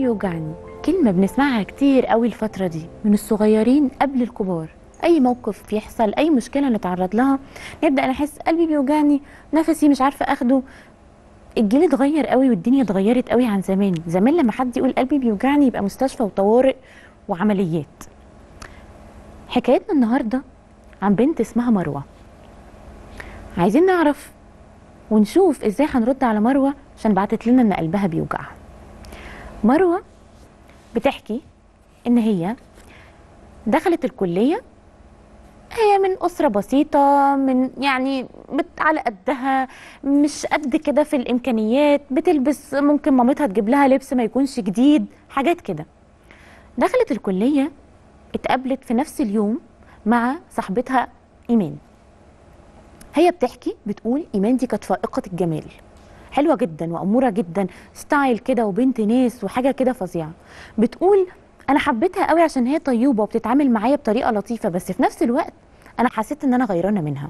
بيوجعني كلمة بنسمعها كتير قوي الفترة دي من الصغيرين قبل الكبار أي موقف يحصل أي مشكلة نتعرض لها نبدأ نحس قلبي بيوجعني نفسي مش عارفة أخده الجيل اتغير قوي والدنيا اتغيرت قوي عن زمان زمان لما حد يقول قلبي بيوجعني يبقى مستشفى وطوارئ وعمليات حكايتنا النهارده عن بنت اسمها مروه عايزين نعرف ونشوف ازاي هنرد على مروه عشان بعتت لنا ان قلبها بيوجعها مروه بتحكي ان هي دخلت الكليه هي من أسرة بسيطة من يعني بت على قدها مش قد كده في الإمكانيات بتلبس ممكن مامتها تجيب لها لبس ما يكونش جديد حاجات كده دخلت الكلية اتقابلت في نفس اليوم مع صاحبتها إيمان هي بتحكي بتقول إيمان دي كانت فائقة الجمال حلوة جدا وأمورة جدا ستايل كده وبنت ناس وحاجة كده فظيعة بتقول انا حبيتها قوي عشان هي طيوبه وبتتعامل معايا بطريقه لطيفه بس في نفس الوقت انا حسيت ان انا غيرانه منها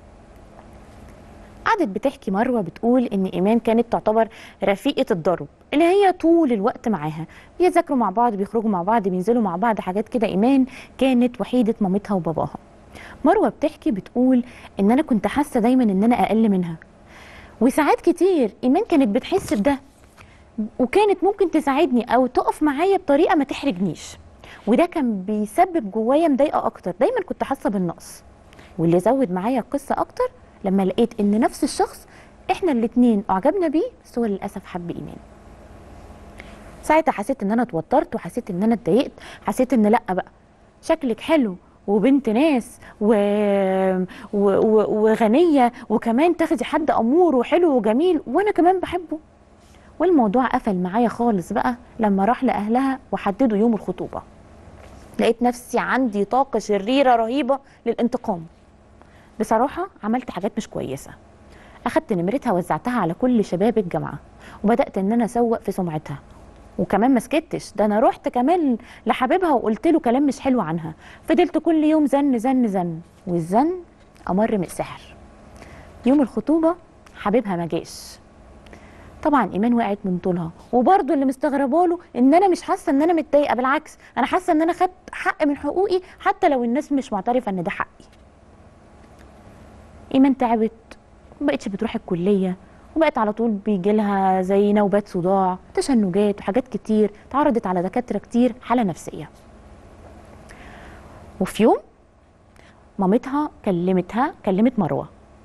قعدت بتحكي مروه بتقول ان ايمان كانت تعتبر رفيقه الضرب اللي هي طول الوقت معاها بيذاكروا مع بعض بيخرجوا مع بعض بينزلوا مع بعض حاجات كده ايمان كانت وحيده مامتها وباباها مروه بتحكي بتقول ان انا كنت حاسه دايما ان انا اقل منها وساعات كتير ايمان كانت بتحس بده وكانت ممكن تساعدني او تقف معايا بطريقه ما تحرجنيش وده كان بيسبب جوايا مضايقه اكتر دايما كنت حاسه بالنقص واللي زود معايا القصه اكتر لما لقيت ان نفس الشخص احنا الاتنين اعجبنا بيه بس هو للاسف حب ايمان ساعتها حسيت ان انا اتوترت وحسيت ان انا اتضايقت حسيت ان لا بقى شكلك حلو وبنت ناس و... و... و... وغنيه وكمان تاخدي حد امور وحلو وجميل وانا كمان بحبه والموضوع قفل معايا خالص بقى لما راح لاهلها وحددوا يوم الخطوبه لقيت نفسي عندي طاقه شريره رهيبه للانتقام بصراحه عملت حاجات مش كويسه اخدت نمرتها وزعتها على كل شباب الجامعه وبدات ان انا اسوق في سمعتها وكمان ما سكتش ده انا رحت كمان لحبيبها وقلت له كلام مش حلو عنها فضلت كل يوم زن زن زن والزن امر من السحر يوم الخطوبه حبيبها ما جاش طبعا ايمان وقعت من طولها وبرضه اللي مستغربه له ان انا مش حاسه ان انا متضايقه بالعكس انا حاسه ان انا خدت حق من حقوقي حتى لو الناس مش معترفه ان ده حقي ايمان تعبت ومبقتش بتروح الكليه وبقت على طول بيجي لها زي نوبات صداع تشنجات وحاجات كتير اتعرضت على دكاتره كتير حاله نفسيه وفي يوم مامتها كلمتها كلمت مروه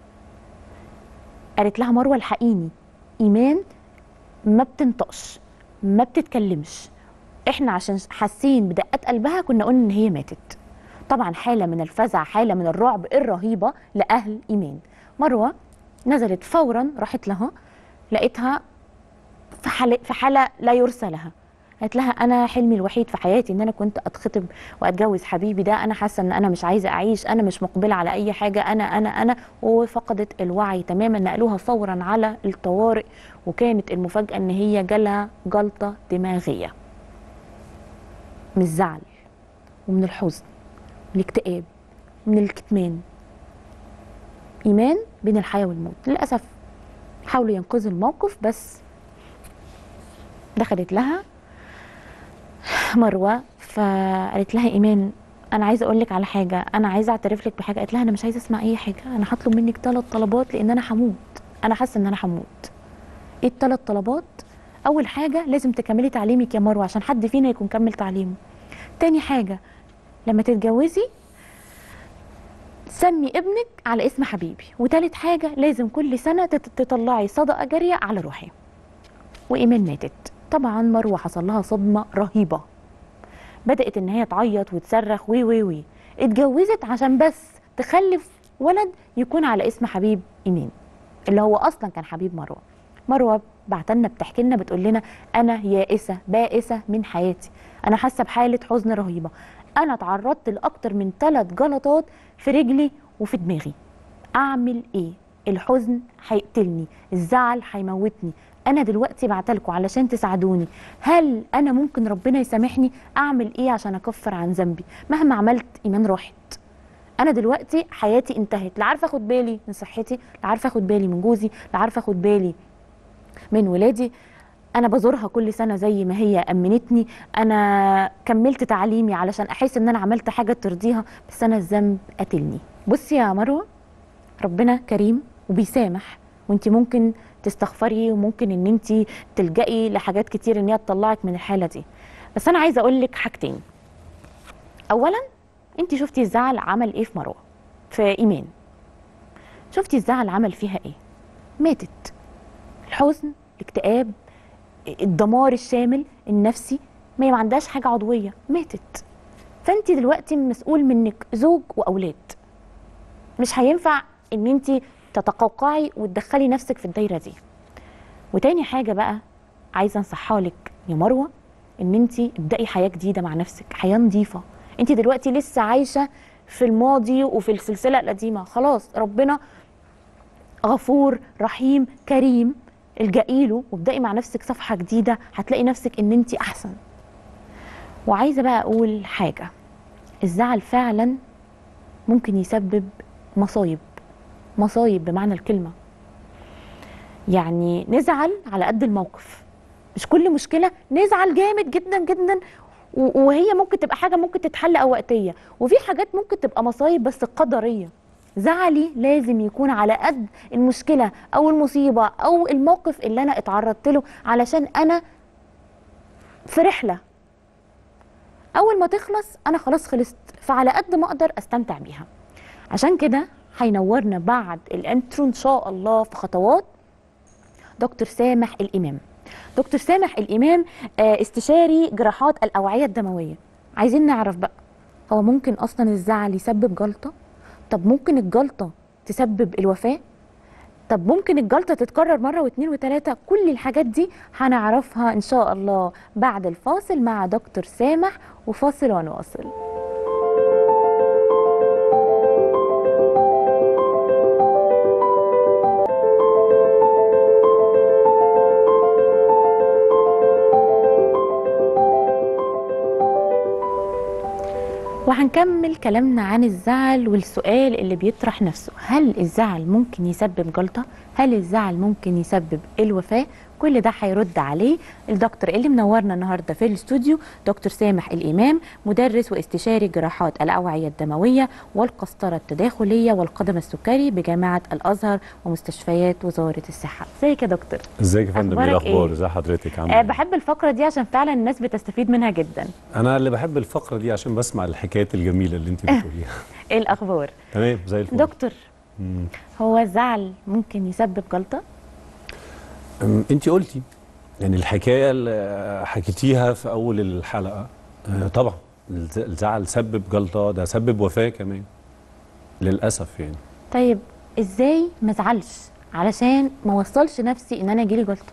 قالت لها مروه الحقيني ايمان ما بتنطقش ما بتتكلمش احنا عشان حاسين بدقات قلبها كنا قلنا ان هي ماتت طبعا حاله من الفزع حاله من الرعب الرهيبه لاهل ايمان مروه نزلت فورا راحت لها لقيتها في حاله في حاله لا يرثى لها قالت لها انا حلمي الوحيد في حياتي ان انا كنت اتخطب واتجوز حبيبي ده انا حاسه ان انا مش عايزه اعيش انا مش مقبله على اي حاجه انا انا انا وفقدت الوعي تماما نقلوها فورا على الطوارئ وكانت المفاجاه ان هي جالها جلطه دماغيه من الزعل ومن الحزن من الاكتئاب من الكتمان ايمان بين الحياه والموت للاسف حاولوا ينقذوا الموقف بس دخلت لها مروه فقالت لها ايمان انا عايزه اقول لك على حاجه انا عايزه اعترف لك بحاجه قالت لها انا مش عايزه اسمع اي حاجه انا هطلب منك ثلاث طلبات لان انا هموت انا حاسه ان انا هموت ايه الثلاث طلبات اول حاجه لازم تكملي تعليمك يا مروه عشان حد فينا يكون كمل تعليمه تاني حاجه لما تتجوزي سمي ابنك على اسم حبيبي وتالت حاجه لازم كل سنه تت- تطلعي صدقه جاريه على روحي وايمان ماتت طبعا مروه حصل لها صدمه رهيبه بدات ان هي تعيط وتصرخ وي وي وي اتجوزت عشان بس تخلف ولد يكون على اسم حبيب ايمان اللي هو اصلا كان حبيب مروه مروه بعتلنا بتحكي لنا بتقول لنا انا يائسه بائسه من حياتي انا حاسه بحاله حزن رهيبه انا اتعرضت لاكتر من ثلاث جلطات في رجلي وفي دماغي اعمل ايه الحزن هيقتلني الزعل هيموتني انا دلوقتي بعتلكوا علشان تساعدوني هل انا ممكن ربنا يسامحني اعمل ايه عشان اكفر عن ذنبي مهما عملت ايمان راحت انا دلوقتي حياتي انتهت لا عارفه اخد بالي من صحتي لا عارفه اخد بالي من جوزي لا عارفه اخد بالي من ولادي انا بزورها كل سنه زي ما هي امنتني انا كملت تعليمي علشان احس ان انا عملت حاجه ترضيها بس انا الذنب قتلني بصي يا مروه ربنا كريم وبيسامح وانت ممكن تستغفري وممكن ان انت تلجئي لحاجات كتير ان هي تطلعك من الحاله دي بس انا عايزه اقول لك حاجتين اولا انت شفتي الزعل عمل ايه في مروه في ايمان شفتي الزعل عمل فيها ايه ماتت الحزن الاكتئاب الدمار الشامل النفسي ما هي ما عندهاش حاجه عضويه ماتت فانت دلوقتي مسؤول منك زوج واولاد مش هينفع ان انت تتقوقعي وتدخلي نفسك في الدايره دي وتاني حاجه بقى عايزه انصحها لك يا مروه ان انت ابداي حياه جديده مع نفسك حياه نظيفه انت دلوقتي لسه عايشه في الماضي وفي السلسله القديمه خلاص ربنا غفور رحيم كريم الجئي له وابدأي مع نفسك صفحة جديدة هتلاقي نفسك ان انت احسن وعايزة بقى اقول حاجة الزعل فعلا ممكن يسبب مصايب مصايب بمعنى الكلمة يعني نزعل على قد الموقف مش كل مشكلة نزعل جامد جدا جدا و- وهي ممكن تبقى حاجة ممكن تتحل أو وقتية وفي حاجات ممكن تبقى مصايب بس قدرية زعلي لازم يكون على قد المشكلة أو المصيبة أو الموقف اللي أنا اتعرضت له علشان أنا في رحلة أول ما تخلص أنا خلاص خلصت فعلى قد ما أقدر أستمتع بيها عشان كده هينورنا بعد الانترو إن شاء الله في خطوات دكتور سامح الإمام دكتور سامح الإمام آه، استشاري جراحات الأوعية الدموية عايزين نعرف بقى هو ممكن أصلا الزعل يسبب جلطة طب ممكن الجلطة تسبب الوفاة طب ممكن الجلطة تتكرر مرة واثنين وثلاثة كل الحاجات دي هنعرفها إن شاء الله بعد الفاصل مع دكتور سامح وفاصل ونواصل وهنكمل كلامنا عن الزعل والسؤال اللي بيطرح نفسه هل الزعل ممكن يسبب جلطة؟ هل الزعل ممكن يسبب الوفاة؟ كل ده هيرد عليه الدكتور اللي منورنا النهارده في الاستوديو دكتور سامح الإمام مدرس واستشاري جراحات الأوعية الدموية والقسطرة التداخلية والقدم السكري بجامعة الأزهر ومستشفيات وزارة الصحة ازيك يا دكتور؟ ازيك يا فندم ايه أخبارك الاخبار إيه؟ ازي حضرتك عامل أه ايه بحب الفقرة دي عشان فعلا الناس بتستفيد منها جدا انا اللي بحب الفقره دي عشان بسمع الحكايات الجميله اللي انت بتقوليها ايه الأخبار؟ تمام زي الفل دكتور مم. هو الزعل ممكن يسبب جلطة؟ أم، انت قلتي يعني الحكايه اللي حكيتيها في اول الحلقه آه، طبعا الز- الزعل سبب جلطه ده سبب وفاه كمان للاسف يعني طيب ازاي ما ازعلش علشان ما وصلش نفسي ان انا يجيلي جلطه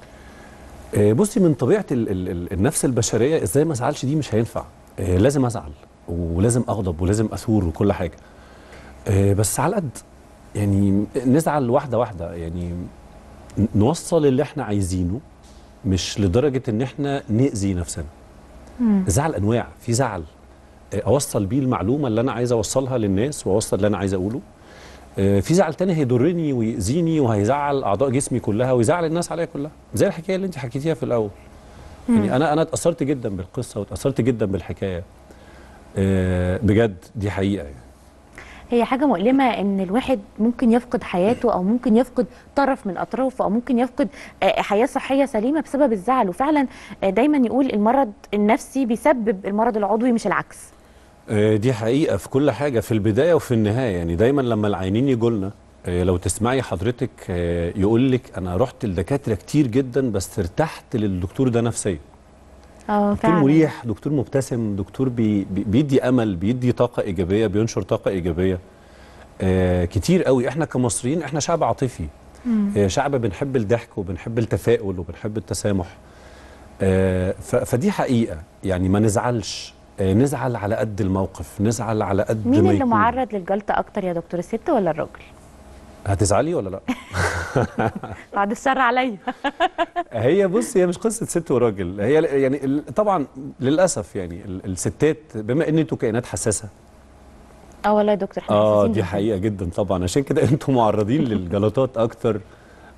آه، بصي من طبيعه ال ال ال النفس البشريه ازاي ما ازعلش دي مش هينفع آه، لازم ازعل ولازم اغضب ولازم اثور وكل حاجه آه، بس على قد يعني نزعل واحده واحده يعني ن- نوصل اللي احنا عايزينه مش لدرجه ان احنا ناذي نفسنا الزعل انواع في زعل آه، اوصل بيه المعلومه اللي انا عايز اوصلها للناس واوصل اللي انا عايز اقوله آه، في زعل تاني هيضرني ويأذيني وهيزعل اعضاء جسمي كلها ويزعل الناس عليا كلها زي الحكايه اللي انت حكيتيها في الاول يعني انا انا اتاثرت جدا بالقصه واتاثرت جدا بالحكايه آه، بجد دي حقيقه يعني هي حاجه مؤلمه ان الواحد ممكن يفقد حياته او ممكن يفقد طرف من اطرافه او ممكن يفقد آه، حياه صحيه سليمه بسبب الزعل وفعلا آه، دايما يقول المرض النفسي بيسبب المرض العضوي مش العكس آه، دي حقيقة في كل حاجة في البداية وفي النهاية يعني دايما لما العينين يجولنا آه، لو تسمعي حضرتك آه، يقول لك أنا رحت لدكاترة كتير جدا بس ارتحت للدكتور ده نفسيا اه دكتور فعلا مريح دكتور مبتسم دكتور بي بي- بيدي أمل بيدي طاقة إيجابية بينشر طاقة إيجابية آه، كتير قوي احنا كمصريين احنا شعب عاطفي آه، شعب بنحب الضحك وبنحب التفاؤل وبنحب التسامح آه، ف- فدي حقيقة يعني ما نزعلش آه، نزعل على قد الموقف نزعل على قد مين ما اللي يكون. معرض للجلطه اكتر يا دكتور الست ولا الراجل هتزعلي ولا لا بعد الشر عليا هي بص هي مش قصة ست وراجل هي ل- يعني ال- طبعا للأسف يعني ال- الستات بما ان انتوا كائنات حساسة اه والله يا دكتور احنا اه حساسين دي جداً. حقيقة جدا طبعا عشان كده انتوا معرضين للجلطات اكتر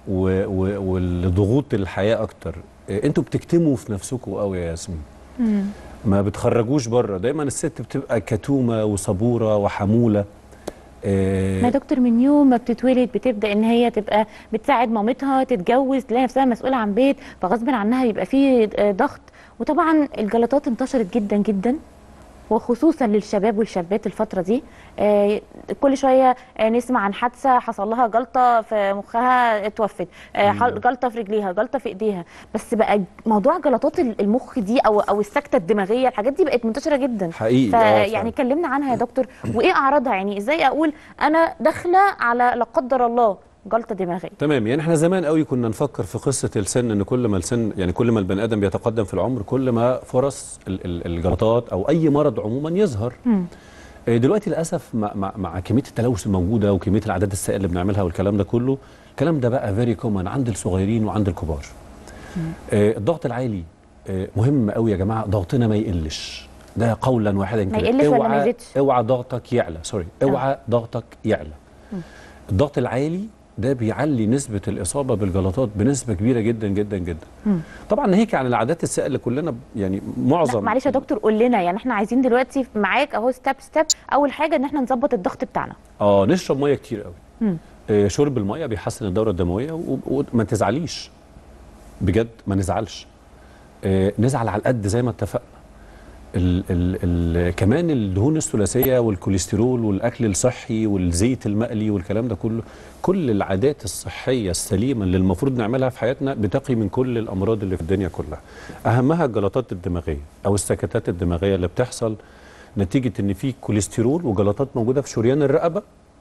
و- و- والضغوط الحياه اكتر آه، انتوا بتكتموا في نفسكم قوي يا ياسمين مم. ما بتخرجوش بره دايما الست بتبقى كتومه وصبوره وحموله آه، ما يا دكتور من يوم ما بتتولد بتبدا ان هي تبقى بتساعد مامتها تتجوز تلاقي نفسها مسؤوله عن بيت فغصب عنها يبقى فيه آه، ضغط وطبعا الجلطات انتشرت جدا جدا وخصوصا للشباب والشابات الفتره دي آه، كل شويه آه، نسمع عن حادثه حصل لها جلطه في مخها اتوفت آه، حل- جلطه في رجليها جلطه في ايديها بس بقى موضوع جلطات المخ دي او او السكته الدماغيه الحاجات دي بقت منتشره جدا حقيقي آه، فيعني فعلاً. كلمنا عنها يا دكتور وايه اعراضها يعني ازاي اقول انا داخله على لا قدر الله جلطه دماغيه تمام يعني احنا زمان قوي كنا نفكر في قصه السن ان كل ما السن يعني كل ما البني ادم بيتقدم في العمر كل ما فرص ال- ال- الجلطات او اي مرض عموما يظهر مم. آه، دلوقتي للاسف مع, مع, مع كميه التلوث الموجوده وكميه الاعداد السائله اللي بنعملها والكلام ده كله الكلام ده بقى فيري كومن عند الصغيرين وعند الكبار آه، الضغط العالي آه، مهم قوي يا جماعه ضغطنا ما يقلش ده قولا واحدا ما كده. يقلش ولا ما اوعى- يزيدش؟ اوعى ضغطك يعلى سوري اوعى ضغطك يعلى الضغط العالي ده بيعلي نسبة الإصابة بالجلطات بنسبة كبيرة جدا جدا جدا. مم. طبعا ناهيك عن العادات السائلة اللي كلنا ب- يعني لا معظم معلش يا دكتور قول لنا يعني احنا عايزين دلوقتي معاك اهو ستيب ستيب اول حاجه ان احنا نظبط الضغط بتاعنا اه نشرب ميه كتير قوي. مم. آه شرب الميه بيحسن الدورة الدموية و- وما تزعليش. بجد ما نزعلش. آه نزعل على القد زي ما اتفقنا. ال ال ال كمان الدهون الثلاثيه والكوليسترول والاكل الصحي والزيت المقلي والكلام ده كله كل العادات الصحيه السليمه اللي المفروض نعملها في حياتنا بتقي من كل الامراض اللي في الدنيا كلها اهمها الجلطات الدماغيه او السكتات الدماغيه اللي بتحصل نتيجه ان في كوليسترول وجلطات موجوده في شريان الرقبه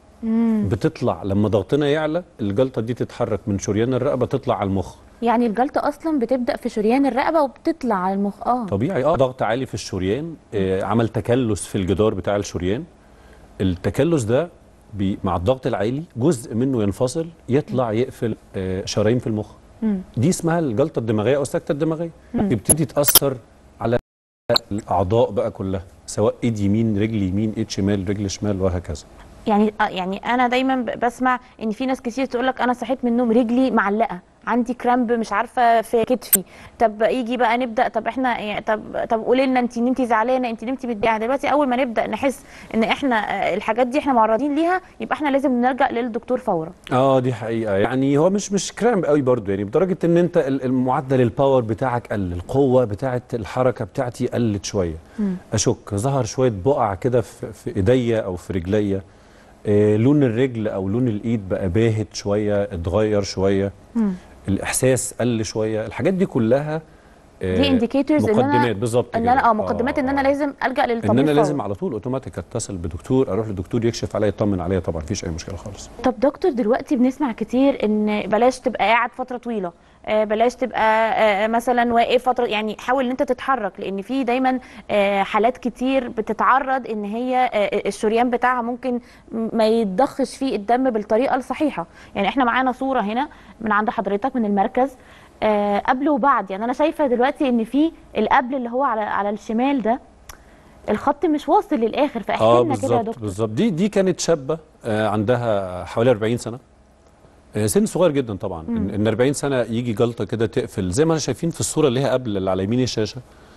بتطلع لما ضغطنا يعلى الجلطه دي تتحرك من شريان الرقبه تطلع على المخ يعني الجلطه اصلا بتبدا في شريان الرقبه وبتطلع على المخ اه طبيعي اه ضغط عالي في الشريان آه عمل تكلس في الجدار بتاع الشريان التكلس ده بي مع الضغط العالي جزء منه ينفصل يطلع يقفل آه شرايين في المخ مم. دي اسمها الجلطه الدماغيه او السكته الدماغيه يبتدي تاثر على الاعضاء بقى كلها سواء ايد يمين رجل يمين ايد شمال رجل شمال وهكذا يعني آه يعني انا دايما ب- بسمع ان في ناس كتير تقول لك انا صحيت من النوم رجلي معلقه عندي كرامب مش عارفه في كتفي طب يجي بقى نبدا طب احنا يعني طب طب قولي لنا انت نمتي زعلانه انت نمتي متضايقه دلوقتي اول ما نبدا نحس ان احنا آه، الحاجات دي احنا معرضين ليها يبقى احنا لازم نلجا للدكتور فورا اه دي حقيقه يعني هو مش مش كرامب قوي برضو يعني بدرجه ان انت ال- المعدل الباور بتاعك قل القوه بتاعت الحركه بتاعتي قلت شويه اشك ظهر شويه بقع كده في في ايديا او في رجليا آه لون الرجل او لون الايد بقى باهت شويه اتغير شويه الاحساس قل شويه الحاجات دي كلها آه دي indicators إن أنا- مقدمات بالظبط ان كده. انا اه مقدمات ان انا لازم الجا للطبيب ان انا فورا. لازم على طول اوتوماتيك اتصل بدكتور اروح لدكتور يكشف عليا يطمن عليا طبعا مفيش اي مشكله خالص طب دكتور دلوقتي بنسمع كتير ان بلاش تبقى قاعد فتره طويله آه، بلاش تبقى آه، مثلا واقف فتره يعني حاول ان انت تتحرك لان في دايما آه، حالات كتير بتتعرض ان هي آه، الشريان بتاعها ممكن ما يتضخش فيه الدم بالطريقه الصحيحه يعني احنا معانا صوره هنا من عند حضرتك من المركز آه، قبل وبعد يعني انا شايفه دلوقتي ان في القبل اللي هو على على الشمال ده الخط مش واصل للاخر فاحكي اه لنا كده يا بالظبط دكتور بالظبط دي دي كانت شابه آه عندها حوالي 40 سنه آه سن صغير جدا طبعا ان إن 40 سنه يجي جلطه كده تقفل زي ما احنا شايفين في الصوره اللي هي قبل اللي على يمين الشاشه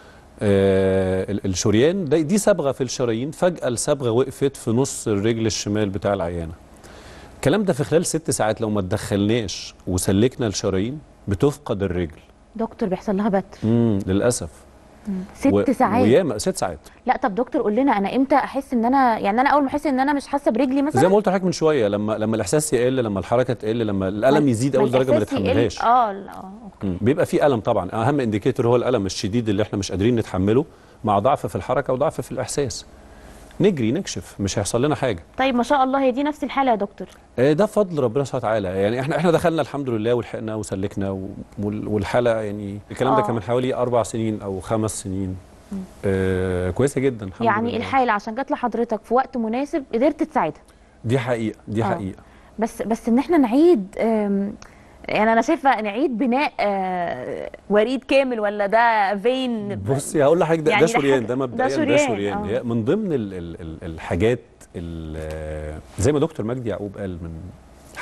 آه ال- الشريان ده دي صبغه في الشرايين فجاه الصبغه وقفت في نص الرجل الشمال بتاع العيانه الكلام ده في خلال ست ساعات لو ما تدخلناش وسلكنا الشرايين بتفقد الرجل دكتور بيحصل لها بت امم للاسف ست و- ساعات وياما ست ساعات لا طب دكتور قول لنا انا امتى احس ان انا يعني انا اول ما احس ان انا مش حاسه برجلي مثلا زي ما قلت لحضرتك من شويه لما لما الاحساس يقل لما الحركه تقل لما الالم يزيد اول درجه ما الإحساس يقل- نتحملهاش اه لا، اه أوكي. مم. بيبقى في الم طبعا اهم انديكيتور هو الالم الشديد اللي احنا مش قادرين نتحمله مع ضعف في الحركه وضعف في الاحساس نجري نكشف مش هيحصل لنا حاجه طيب ما شاء الله هي دي نفس الحاله يا دكتور آه، ده فضل ربنا سبحانه وتعالى يعني احنا احنا دخلنا الحمد لله ولحقنا وسلكنا و- وال- والحاله يعني الكلام ده آه. كان من حوالي اربع سنين او خمس سنين آه كويسه جدا الحمد يعني لله. الحاله عشان جت لحضرتك في وقت مناسب قدرت تساعدها دي حقيقه دي آه. حقيقه بس بس ان احنا نعيد آم، يعني انا شايفه نعيد بناء آه، وريد كامل ولا ده فين بصي هقول لحضرتك ده, يعني ده ده شريان حاجة- ده مبدئيا ده ده شريان، شريان آه. هي من ضمن ال ال ال الحاجات ال- زي ما دكتور مجدي يعقوب قال من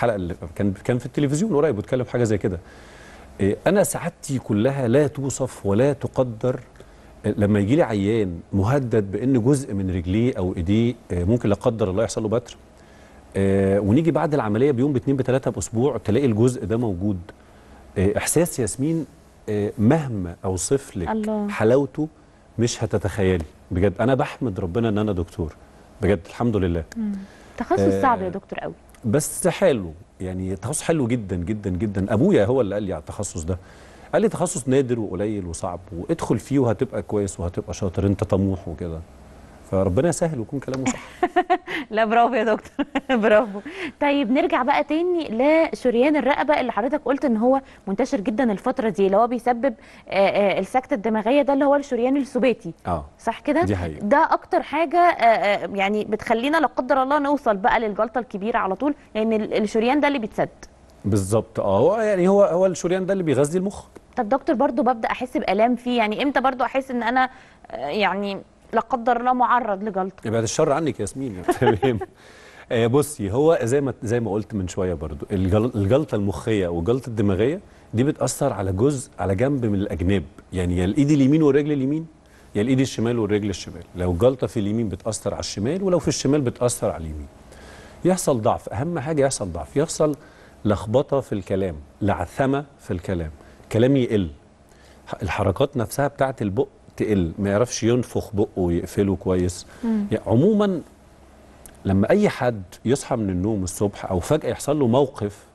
الحلقه اللي كان كان في التلفزيون قريب بيتكلم حاجه زي كده إيه، انا سعادتي كلها لا توصف ولا تقدر لما يجي لي عيان مهدد بان جزء من رجليه او ايديه آه، ممكن لا قدر الله يحصل له بتر آه، ونيجي بعد العمليه بيوم باتنين بتلاته باسبوع تلاقي الجزء ده موجود آه، احساس ياسمين آه، مهما اوصف لك الله. حلاوته مش هتتخيلي بجد انا بحمد ربنا ان انا دكتور بجد الحمد لله تخصص آه، صعب يا دكتور قوي بس حلو يعني تخصص حلو جدا جدا جدا ابويا هو اللي قال لي على التخصص ده قال لي تخصص نادر وقليل وصعب وادخل فيه وهتبقى كويس وهتبقى شاطر انت طموح وكده فربنا يسهل ويكون كلامه صح لا برافو يا دكتور برافو طيب نرجع بقى تاني لشريان الرقبه اللي حضرتك قلت ان هو منتشر جدا الفتره دي اللي هو بيسبب آه، آه، السكته الدماغيه ده اللي هو الشريان السباتي اه صح كده دي حقيقة. ده اكتر حاجه آه، آه، يعني بتخلينا لا قدر الله نوصل بقى للجلطه الكبيره على طول لان ال- الشريان ده اللي بيتسد بالظبط اه هو يعني هو هو الشريان ده اللي بيغذي المخ طب دكتور برضو ببدا احس بالام فيه يعني امتى برضو احس ان انا آه، يعني لا قدر الله معرض لجلطه يبقى الشر عنك يا ياسمين يعني تمام آه، بصي هو زي ما زي ما قلت من شويه برضو الجل- الجلطه المخيه والجلطه الدماغيه دي بتاثر على جزء على جنب من الاجناب يعني يا الايد اليمين والرجل اليمين يا الايد الشمال والرجل الشمال لو الجلطه في اليمين بتاثر على الشمال ولو في الشمال بتاثر على اليمين يحصل ضعف اهم حاجه يحصل ضعف يحصل لخبطه في الكلام لعثمه في الكلام كلام يقل الحركات نفسها بتاعت البق تقل ما يعرفش ينفخ بقه ويقفله كويس يعني عموما لما اي حد يصحى من النوم الصبح او فجاه يحصل له موقف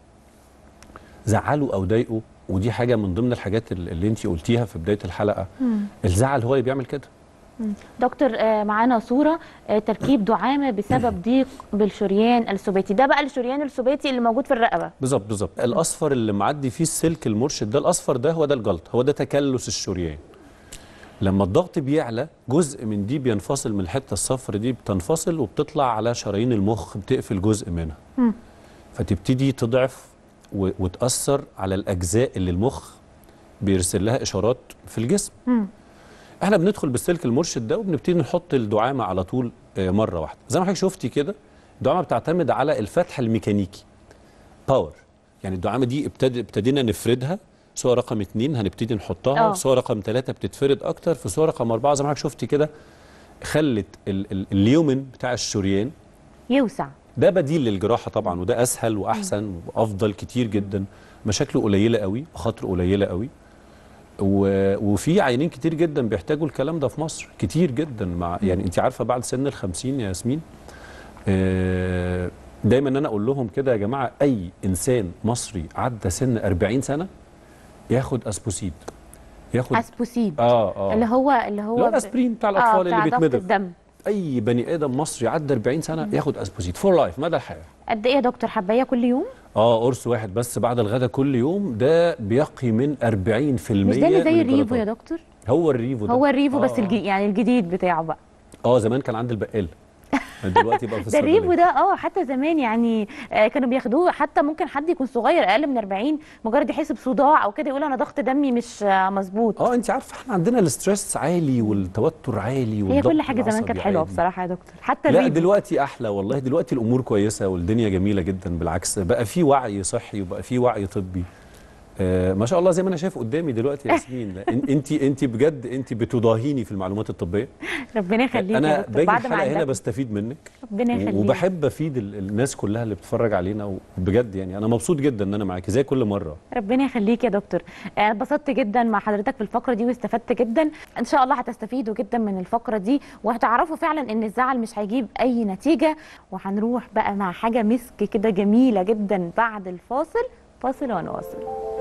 زعله او ضايقه ودي حاجه من ضمن الحاجات اللي اللي انت قلتيها في بدايه الحلقه الزعل هو اللي بيعمل كده دكتور آه، معانا صوره آه، تركيب دعامه بسبب ضيق بالشريان السباتي ده بقى الشريان السباتي اللي موجود في الرقبه بالظبط بالظبط الاصفر اللي معدي فيه السلك المرشد ده الاصفر ده هو ده الجلط هو ده تكلس الشريان لما الضغط بيعلى جزء من دي بينفصل من الحته الصفر دي بتنفصل وبتطلع على شرايين المخ بتقفل جزء منها فتبتدي تضعف و- وتاثر على الاجزاء اللي المخ بيرسل لها اشارات في الجسم احنا بندخل بالسلك المرشد ده وبنبتدي نحط الدعامه على طول آه، مره واحده زي ما حضرتك شفتي كده الدعامه بتعتمد على الفتح الميكانيكي باور يعني الدعامه دي ابتدي ابتدينا نفردها صوره رقم اتنين هنبتدي نحطها آه. صوره رقم ثلاثه بتتفرد اكتر في صوره رقم اربعه زي ما حضرتك شفتي كده خلت ال- ال- اليومن بتاع الشريان يوسع ده بديل للجراحه طبعا وده اسهل واحسن وافضل كتير جدا مشاكله قليله قوي مخاطره قليله قوي و... وفي عيانين كتير جدا بيحتاجوا الكلام ده في مصر كتير جدا مع يعني انت عارفه بعد سن ال 50 يا ياسمين آه، دايما انا اقول لهم كده يا جماعه اي انسان مصري عدى سن 40 سنه ياخد اسبوسيد ياخد اسبوسيد اه اه اللي هو اللي هو اللي هو ب- الاسبرين بتاع آه، الاطفال بتاع اللي ضغط بيتمضغ الدم اي بني ادم مصري عدى 40 سنه ياخد اسبوسيد فور لايف مدى الحياه قد ايه يا دكتور حبايه كل يوم اه قرص واحد بس بعد الغداء كل يوم ده بيقي من 40% مش ده اللي زي من الريفو يا الجلطات. دكتور هو الريفو ده هو الريفو آه، بس آه. الجي يعني الجديد بتاعه بقى اه زمان كان عند البقال دلوقتي بقى في ده الريفو الصيدليه ده اه حتى زمان يعني آه كانوا بياخدوه حتى ممكن حد يكون صغير اقل من 40 مجرد يحس بصداع او كده يقول انا ضغط دمي مش آه مظبوط اه انت عارفه احنا عندنا الاسترس عالي والتوتر عالي هي والضغط كل حاجه زمان كانت العصبي حلوه عالي. بصراحه يا دكتور حتى لا الريفو دلوقتي احلى والله دلوقتي الامور كويسه والدنيا جميله جدا بالعكس بقى في وعي صحي وبقى في وعي طبي آه ما شاء الله زي ما انا شايف قدامي دلوقتي يا ياسمين انت انت بجد انت بتضاهيني في المعلومات الطبيه ربنا يخليك يا انا دكتور باجي بعد ما الحلقه هنا عندك بستفيد منك ربنا يخليك وبحب افيد ال- الناس كلها اللي بتتفرج علينا وبجد يعني انا مبسوط جدا ان انا معاكي زي كل مره ربنا يخليك يا دكتور انا اتبسطت جدا مع حضرتك في الفقره دي واستفدت جدا ان شاء الله هتستفيدوا جدا من الفقره دي وهتعرفوا فعلا ان الزعل مش هيجيب اي نتيجه وهنروح بقى مع حاجه مسك كده جميله جدا بعد الفاصل فاصل ونواصل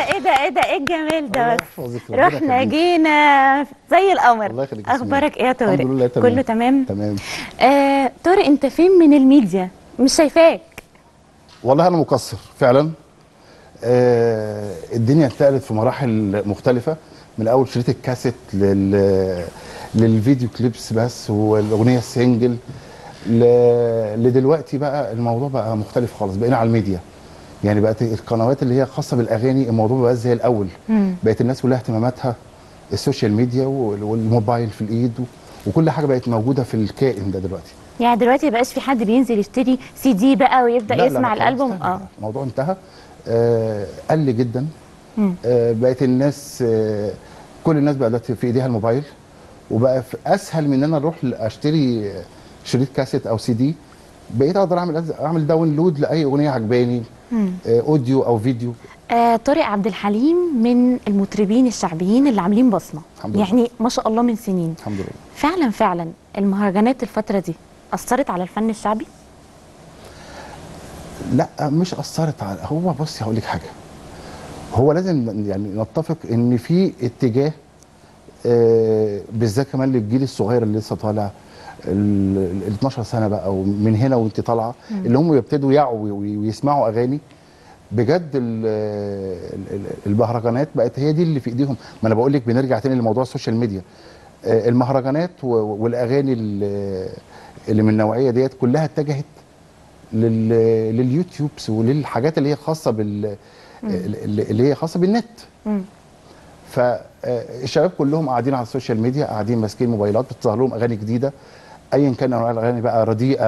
ايه ده ايه ده ايه الجمال ده الله بس يحفظك، ربنا رحنا يخليك. جينا زي القمر الله يخليك يا اخبارك ايه يا الحمد طارق لله تمام. كله تمام تمام آه طارق انت فين من الميديا مش شايفاك والله انا مقصر فعلا آه الدنيا انتقلت في مراحل مختلفه من اول شريط الكاسيت لل للفيديو كليبس بس والاغنيه السنجل ل- لدلوقتي بقى الموضوع بقى مختلف خالص بقينا على الميديا يعني بقت القنوات اللي هي خاصه بالاغاني الموضوع بقى زي الاول مم. بقت الناس كلها اهتماماتها السوشيال ميديا وال- والموبايل في الايد و- وكل حاجه بقت موجوده في الكائن ده دلوقتي يعني دلوقتي مبقاش في حد بينزل يشتري سي دي بقى ويبدا لا، لا، يسمع لا، خلاص الالبوم انتهى. اه الموضوع انتهى آه قل جدا مم. آه بقت الناس آه كل الناس بقى دلوقتي في ايديها الموبايل وبقى في اسهل من ان انا اروح اشتري شريط كاسيت او سي دي بقيت اقدر اعمل اعمل داونلود لاي اغنيه عجباني مم. آه اوديو او فيديو آه طارق عبد الحليم من المطربين الشعبيين اللي عاملين بصمه الحمد لله. يعني ما شاء الله من سنين الحمد لله فعلا فعلا المهرجانات الفتره دي اثرت على الفن الشعبي لا مش اثرت على هو بصي هقول لك حاجه هو لازم يعني نتفق ان في اتجاه آه، بالذات كمان للجيل الصغير اللي لسه طالع ال ال 12 سنه بقى او من هنا وانت طالعه اللي هم يبتدوا يعوا وي- ويسمعوا اغاني بجد ال- ال- ال- المهرجانات بقت هي دي اللي في ايديهم ما انا بقول لك بنرجع تاني لموضوع السوشيال ميديا آه، المهرجانات و- والاغاني ال- اللي من النوعيه ديت كلها اتجهت لل لليوتيوبس وللحاجات اللي هي خاصه بال اللي اللي هي خاصه بالنت مم. فالشباب كلهم قاعدين على السوشيال ميديا قاعدين ماسكين موبايلات بتظهر لهم اغاني جديده ايا كان انواع الاغاني بقى رديئه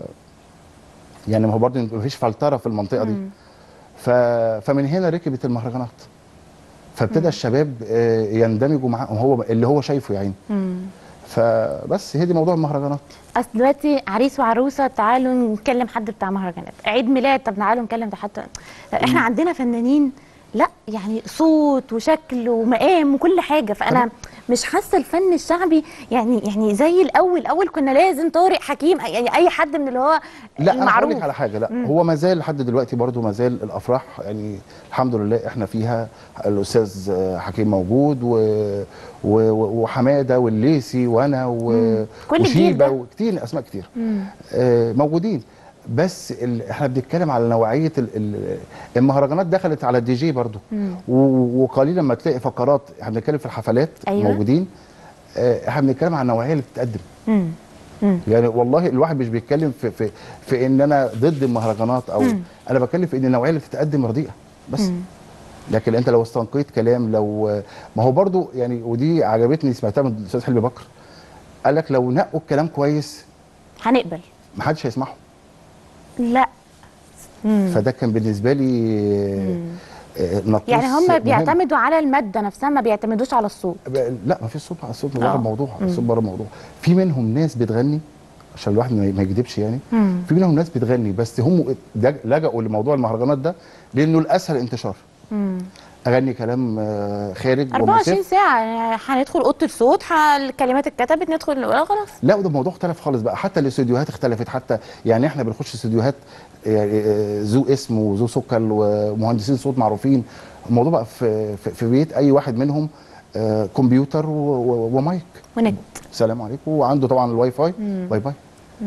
يعني ما هو برضه مفيش فلتره في المنطقه دي مم. ف... فمن هنا ركبت المهرجانات فابتدى الشباب آه، يندمجوا معاهم هو اللي هو شايفه يعني مم. فبس هي دي موضوع المهرجانات اصل دلوقتي عريس وعروسه تعالوا نكلم حد بتاع مهرجانات عيد ميلاد طب تعالوا نكلم ده حتى احنا عندنا فنانين لا يعني صوت وشكل ومقام وكل حاجه فانا تمام. مش حاسه الفن الشعبي يعني يعني زي الاول الاول كنا لازم طارق حكيم يعني اي حد من اللي هو لا انا هقول المعروف لك على حاجه لا مم. هو ما زال لحد دلوقتي برضو ما زال الافراح يعني الحمد لله احنا فيها الاستاذ آه، حكيم موجود و... و... و- وحماده والليسي وانا و... مم. كل الجيل وشيبه ده. وكتير اسماء كتير مم. آه، موجودين بس ال... احنا بنتكلم على نوعيه ال... ال... المهرجانات دخلت على الدي جي برضو مم. و... وقليلا ما تلاقي فقرات احنا بنتكلم في الحفلات أيوة. موجودين آه، احنا بنتكلم على النوعيه اللي بتتقدم مم. مم. يعني والله الواحد مش بيتكلم في في في ان انا ضد المهرجانات او مم. انا بتكلم في ان النوعيه اللي بتتقدم رديئه بس مم. لكن انت لو استنقيت كلام لو ما هو برضو يعني ودي عجبتني سمعتها من الاستاذ حلمي بكر قال لك لو نقوا الكلام كويس هنقبل ما حدش هيسمعه لا مم. فده كان بالنسبه لي آه، نقيص يعني هم مهم. بيعتمدوا على الماده نفسها ما بيعتمدوش على الصوت لا ما فيش صوت الصوت آه. بره الموضوع الصوت بره الموضوع في منهم ناس بتغني عشان الواحد ما ما يكذبش يعني مم. في منهم ناس بتغني بس هم دج- لجأوا لموضوع المهرجانات ده لانه الاسهل انتشار مم. اغني كلام آه، خارج 24 ومسير ساعة يعني هندخل أوضة الصوت ح- الكلمات اتكتبت ندخل ولا خلاص لا وده الموضوع اختلف خالص بقى حتى الاستوديوهات اختلفت حتى يعني احنا بنخش استوديوهات يعني آه، ذو اسم وذو سكر ومهندسين صوت معروفين الموضوع بقى في في- في بيت اي واحد منهم آه، كمبيوتر و- و- ومايك ونت سلام عليكم وعنده طبعا الواي فاي مم. باي باي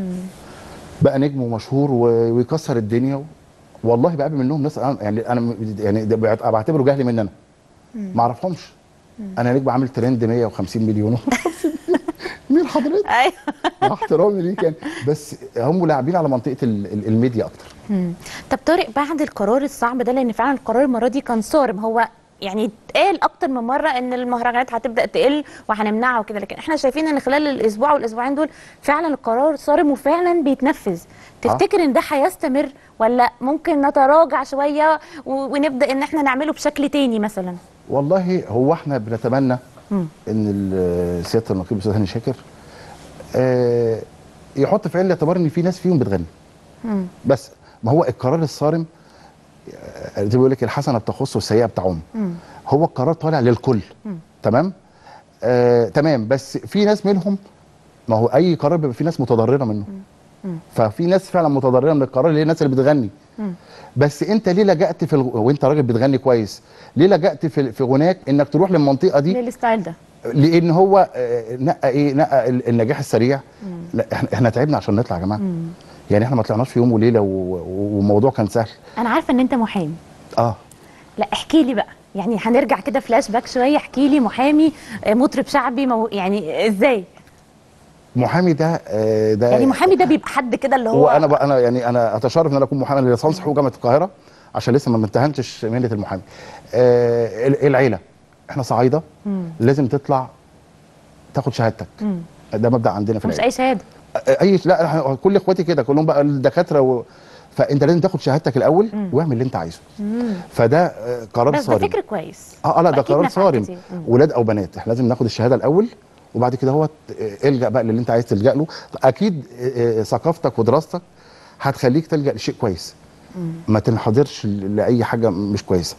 بقى نجم ومشهور و- ويكسر الدنيا والله بقابل منهم ناس أنا- يعني انا م- يعني ده بعت- بعتبره جهل مني انا ما اعرفهمش انا نجم عامل ترند 150 مليون مين حضرتك؟ أيوه مع احترامي ليك يعني بس هم لاعبين على منطقه ال- ال- الميديا اكتر طب طارق بعد القرار الصعب ده لأن فعلا القرار المرة دي كان صارم هو يعني اتقال أكتر من مرة إن المهرجانات هتبدأ تقل وهنمنعها وكده لكن احنا شايفين إن خلال الأسبوع والأسبوعين دول فعلا القرار صارم وفعلا بيتنفذ تفتكر إن ده هيستمر ولا ممكن نتراجع شوية و- ونبدأ إن احنا نعمله بشكل تاني مثلا والله هو احنا بنتمنى مم. ان ال- سياده النقيب الاستاذ هاني شاكر آه، يحط في عين الاعتبار ان في ناس فيهم بتغني مم. بس ما هو القرار الصارم آه، زي ما بيقول لك الحسنه بتخص والسيئه بتعم مم. هو القرار طالع للكل مم. تمام آه، تمام بس في ناس منهم ما هو اي قرار بيبقى في ناس متضرره منه مم. ففي ناس فعلا متضرره من القرار اللي هي الناس اللي بتغني بس انت ليه لجأت في الغ... وانت راجل بتغني كويس ليه لجأت في في غناك انك تروح للمنطقه دي للستايل ده لان هو آه، نقى ايه نقى ال- النجاح السريع لا احنا احنا تعبنا عشان نطلع يا جماعه يعني احنا ما طلعناش في يوم وليله و- و- والموضوع كان سهل انا عارفه ان انت محامي اه لا احكي لي بقى يعني هنرجع كده فلاش باك شويه احكي لي محامي آه، مطرب شعبي مو... يعني ازاي محامي ده آه، ده يعني محامي ده بيبقى حد كده اللي هو هو انا بقى انا يعني انا اتشرف ان انا اكون محامي لليسانس حقوق جامعه القاهره عشان لسه ما امتهنتش مهنه المحامي آه ال- العيله احنا صعايده لازم تطلع تاخد شهادتك ده مبدا عندنا في مش العيله اي شهاده آه، اي لا إحنا كل اخواتي كده كلهم بقى الدكاتره و... فانت لازم تاخد شهادتك الاول واعمل اللي انت عايزه فده آه، قرار بس ده صارم فكر كويس اه آه، لا ده وأكيد قرار نفع صارم كتير. مم. ولاد او بنات احنا لازم ناخد الشهاده الاول وبعد كده هو الجا بقى للي انت عايز تلجا له اكيد آه، آه، ثقافتك ودراستك هتخليك تلجا لشيء كويس ما تنحدرش ل- لاي حاجه مش كويسه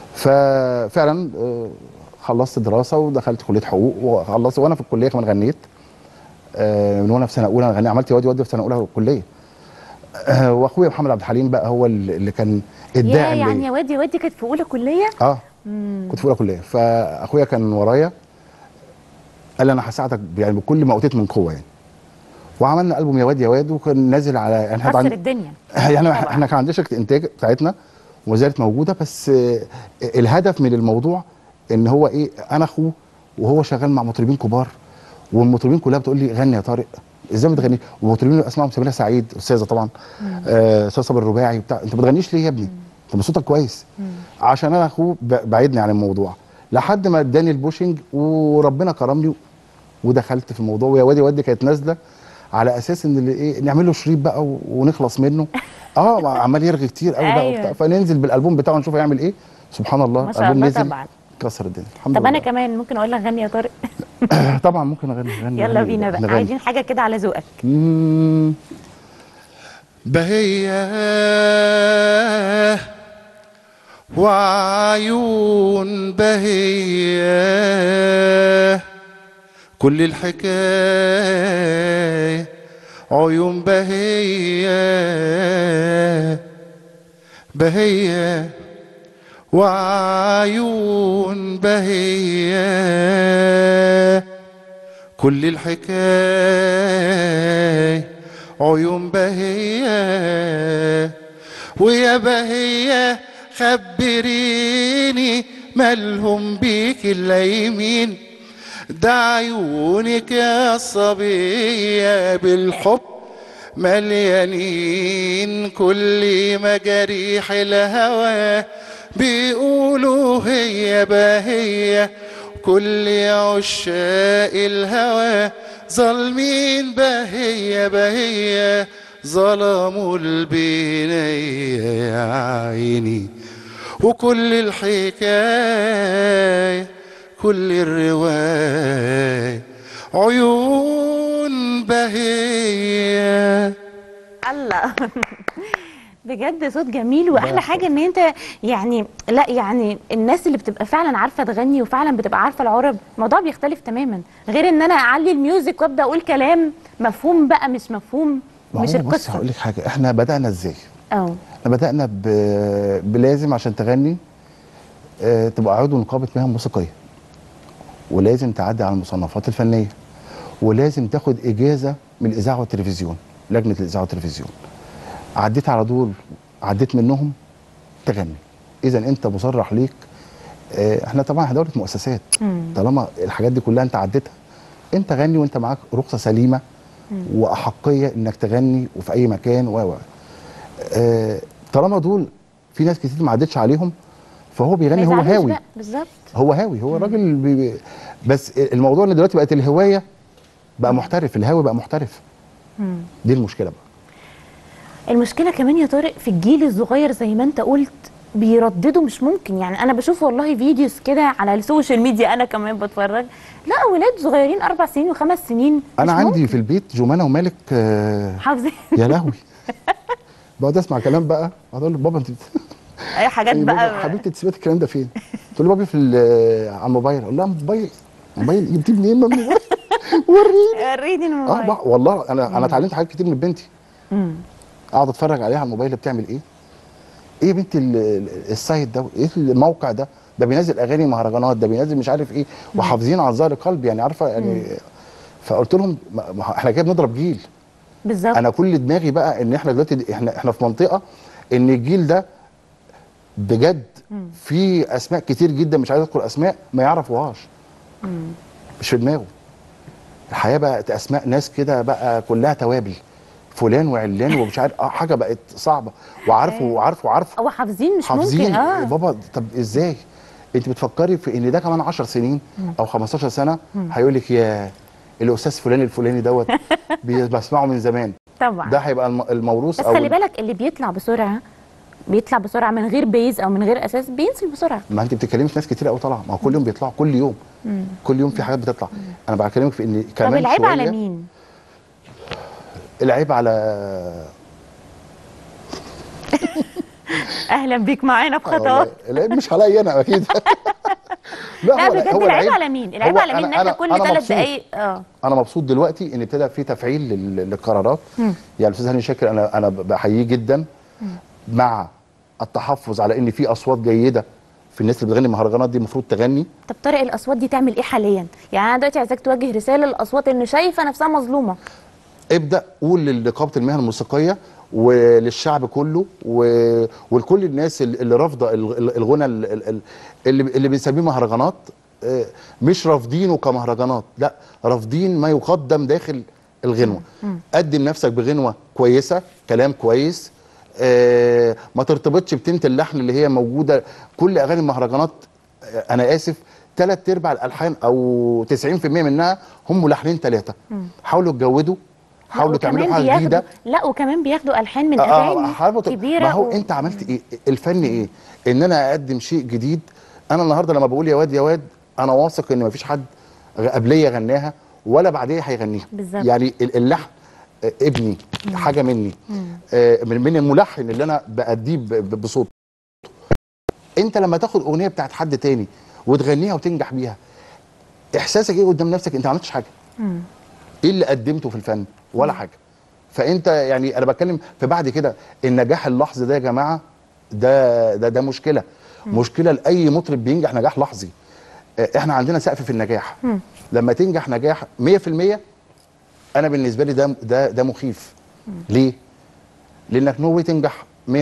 ففعلا آه، خلصت دراسه ودخلت كليه حقوق وخلصت وانا في الكليه كمان غنيت آه، من وانا في سنه اولى انا غني عملت وادي وادي في سنه اولى الكليه آه، واخويا محمد عبد الحليم بقى هو اللي اللي كان يا الداعم ليا يعني يا وادي وادي كانت في اولى كليه اه كنت في اولى كليه فاخويا كان ورايا قال لي انا هساعدك يعني بكل ما اوتيت من قوه يعني وعملنا البوم يا واد يا واد وكان نازل على يعني احنا كسر عند- الدنيا يعني طبعاً. احنا كان عندنا شركه انتاج بتاعتنا وما زالت موجوده بس آه، الهدف من الموضوع ان هو ايه انا اخوه وهو شغال مع مطربين كبار والمطربين كلها بتقول لي غني يا طارق ازاي ما بتغني ومطربين اسمائهم سميرة سعيد استاذه طبعا آه، استاذ صابر الرباعي بتاع انت ما بتغنيش ليه يا ابني انت صوتك كويس عشان انا اخوه ب- بعدني عن الموضوع لحد ما اداني البوشنج وربنا كرمني ودخلت في الموضوع ويا وادي وادي كانت نازله على اساس ان اللي ايه نعمل له شريط بقى و- ونخلص منه اه عمال يرغي كتير قوي بقى أيوة. وبتاع فننزل بالالبوم بتاعه نشوف هيعمل ايه سبحان الله ما شاء الالبوم الله نزل طبعا. كسر الدنيا الحمد طب لله انا كمان ممكن اقول لك غني يا طارق طبعا ممكن اغني اغني يلا أغني- بينا بقى نغني. عايزين حاجه كده على ذوقك مم. بهية وعيون بهية كل الحكاية عيون بهية بهية وعيون بهية كل الحكاية عيون بهية ويا بهية خبريني مالهم بيك اللايمين ده عيونك يا صبية بالحب مليانين كل مجاريح الهوى بيقولوا هي بهية كل عشاق الهوى ظالمين بهية بهية ظلموا البنية يا عيني وكل الحكاية كل الرواية عيون بهية الله بجد صوت جميل واحلى حاجه ان انت يعني لا يعني الناس اللي بتبقى فعلا عارفه تغني وفعلا بتبقى عارفه العرب الموضوع بيختلف تماما غير ان انا اعلي الميوزك وابدا اقول كلام مفهوم بقى مش مفهوم ما مش هو بص القصه هقول لك حاجه احنا بدانا ازاي اه احنا بدانا ب... بلازم عشان تغني آه، تبقى عضو نقابه مهن موسيقيه ولازم تعدي على المصنفات الفنيه ولازم تاخد اجازه من الاذاعه والتلفزيون لجنه الاذاعه والتلفزيون عديت على دول عديت منهم تغني اذا انت مصرح ليك آه، احنا طبعا احنا دوله مؤسسات طالما الحاجات دي كلها انت عديتها انت غني وانت معاك رخصه سليمه واحقيه انك تغني وفي اي مكان و و آه، طالما دول في ناس كتير ما عدتش عليهم فهو بيغني هو ما يزعلوش هاوي بقى، بالظبط هو هاوي هو راجل بي بي بس الموضوع ان دلوقتي بقت الهوايه بقى محترف الهاوي بقى محترف دي المشكله بقى المشكله كمان يا طارق في الجيل الصغير زي ما انت قلت بيرددوا مش ممكن يعني انا بشوف والله فيديوز كده على السوشيال ميديا انا كمان بتفرج لا ولاد صغيرين اربع سنين وخمس سنين انا مش عندي ممكن. في البيت جمانه ومالك آه حافظين يا لهوي بقعد اسمع كلام بقى اقعد اقول له بابا انت اي حاجات إيه بقى بابا حبيبتي انت سمعت الكلام ده فين؟ تقول لي بابي في ال- على الموبايل اقول لها موبايل موبايل جبتيه منين من الموبايل؟ وريني وريني اه الموبايل بقى والله انا انا اتعلمت حاجات كتير من بنتي مم. اقعد اتفرج عليها على الموبايل بتعمل ايه ايه يا بنتي ال- ال- السايت ده ايه الموقع ده ده بينزل اغاني مهرجانات ده بينزل مش عارف ايه وحافظين عن ظهر قلب يعني عارفه يعني فقلت لهم ما ما احنا كده بنضرب جيل بالظبط انا كل دماغي بقى ان احنا دلوقتي احنا احنا في منطقه ان الجيل ده بجد في اسماء كتير جدا مش عايز اذكر اسماء ما يعرفوهاش مش في دماغه الحياه بقت اسماء ناس كده بقى كلها توابل فلان وعلان ومش عارف آه، حاجه بقت صعبه وعارفه وعارفه وعارفه او حافظين مش حافظين ممكن اه بابا طب ازاي انت بتفكري في ان ده كمان 10 سنين او 15 سنه هيقول لك يا الاستاذ فلان الفلاني دوت بي- بسمعه من زمان طبعا ده هيبقى الم- الموروث بس او خلي بالك اللي بيطلع بسرعه بيطلع بسرعه من غير بيز او من غير اساس بينزل بسرعه ما انت بتتكلمي في ناس كتير قوي طالعه ما هو كل يوم بيطلعوا كل يوم كل يوم في حاجات بتطلع انا بكلمك في ان طب كمان العيب على شوية مين؟ العيب على اهلا بيك معانا في آه خطوات والله، العيب مش عليا انا اكيد لا هو- بجد هو العيب على مين؟ العيب هو على مين ان أنا- احنا أنا- كل أنا ثلاث مبسوط. دقايق اه انا مبسوط دلوقتي ان ابتدى في تفعيل لل- للقرارات يعني الاستاذ هاني شاكر انا انا بحييه جدا مع التحفظ على ان في اصوات جيده في الناس اللي بتغني المهرجانات دي المفروض تغني طب طارق الاصوات دي تعمل ايه حاليا؟ يعني انا دلوقتي عايزاك توجه رساله للاصوات اللي شايفه نفسها مظلومه ابدا قول لنقابه المهن الموسيقيه وللشعب كله و... ولكل الناس اللي اللي رافضه ال- ال- الغنى ال- ال- ال- اللي اللي بنسميه مهرجانات آه، مش رافضينه كمهرجانات لا رافضين ما يقدم داخل الغنوه قدم نفسك بغنوه كويسه كلام كويس آه، ما ترتبطش بتنت اللحن اللي هي موجوده كل اغاني المهرجانات آه، انا اسف ثلاث ارباع الالحان او 90% منها هم ملحنين ثلاثه حاولوا تجودوا لا، حاولوا تعملوا وكمان حاجه بياخدوا- جديده لا وكمان بياخدوا الحان من آه، آه، اغاني حضرتك- كبيره ما هو و- انت عملت ايه الفن ايه ان انا اقدم شيء جديد انا النهارده لما بقول يا واد يا واد انا واثق ان مفيش حد غ- قبليه غناها ولا بعديه هيغنيها بالظبط. يعني ال- اللحن آه، ابني حاجه مني آه، من من الملحن اللي انا باديه ب- ب- بصوت انت لما تاخد اغنيه بتاعت حد تاني وتغنيها وتنجح بيها احساسك ايه قدام نفسك انت ما عملتش حاجه ايه اللي قدمته في الفن ولا حاجه فانت يعني انا بتكلم في بعد كده النجاح اللحظي ده يا جماعه ده ده ده مشكله مشكله لاي مطرب بينجح نجاح لحظي آه، احنا عندنا سقف في النجاح لما تنجح نجاح 100% انا بالنسبه لي ده ده ده مخيف ليه لانك نو تنجح 120%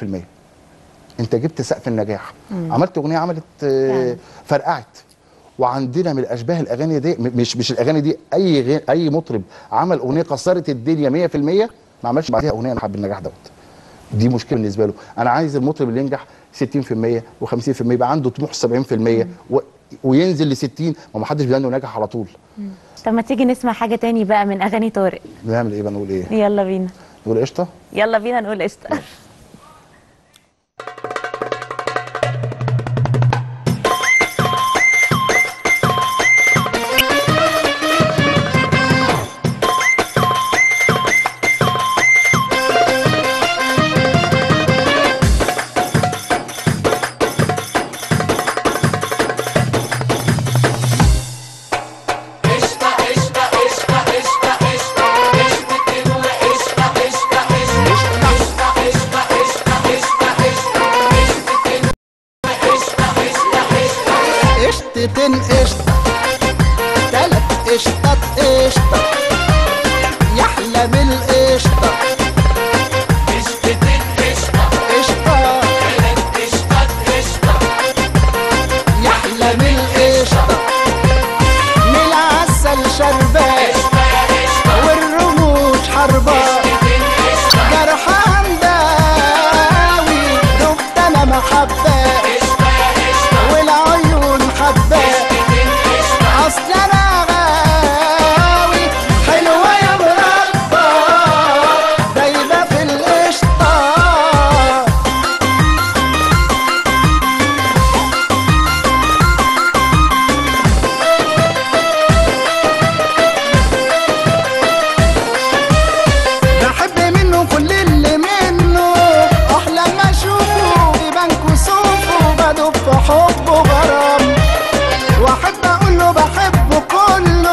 انت جبت سقف النجاح عملت اغنيه عملت آه، يعني. فرقعت وعندنا من الاشباه الاغاني دي م- مش مش الاغاني دي اي غي اي مطرب عمل اغنيه كسرت الدنيا 100% ما عملش بعديها اغنيه نجحت بالنجاح دوت دي مشكله بالنسبه له انا عايز المطرب اللي ينجح 60% و50% يبقى عنده طموح 70% و... وينزل ل 60 ما ما حدش بيغني وناجح على طول طب ما تيجي نسمع حاجه تاني بقى من اغاني طارق نعمل ايه بقى نقول ايه يلا بينا نقول قشطه يلا بينا نقول قشطه قشطتين قشطة تلات قشطات قشطة يحلى من القشطة قشطة يحلى من القشطة من العسل شربات والرموش حربات جرحان داوي دفت انا محبة والعيون حبة اصل انا غاوي حلوة يا مربى دايبة في القشطة بحب منه كل اللي منه احلى ما اشوفه في بنك وصوفه بدب في حبه غرام واحب اقول له بحبه كل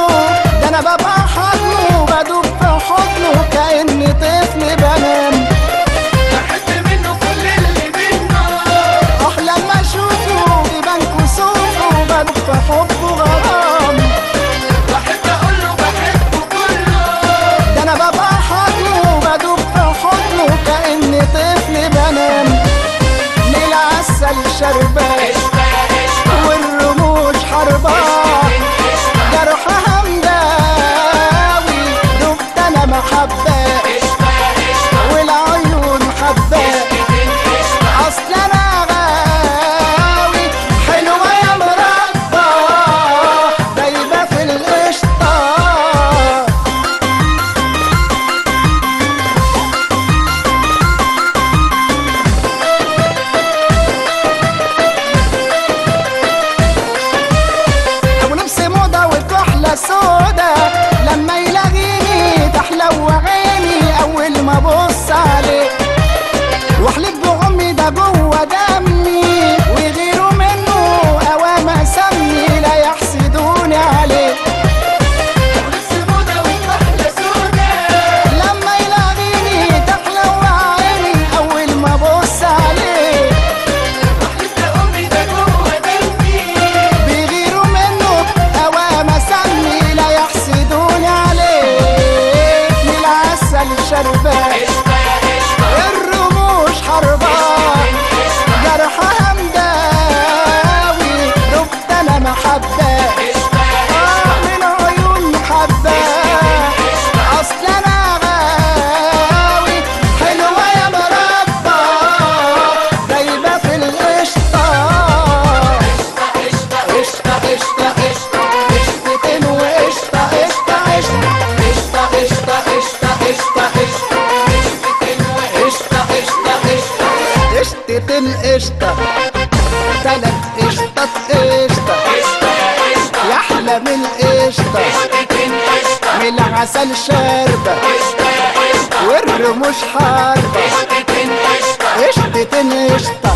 قشطتين قشطة تلات قشطات قشطة يا أحلى من القشطة من العسل شاربة والرموش حاربة قشطتين قشطة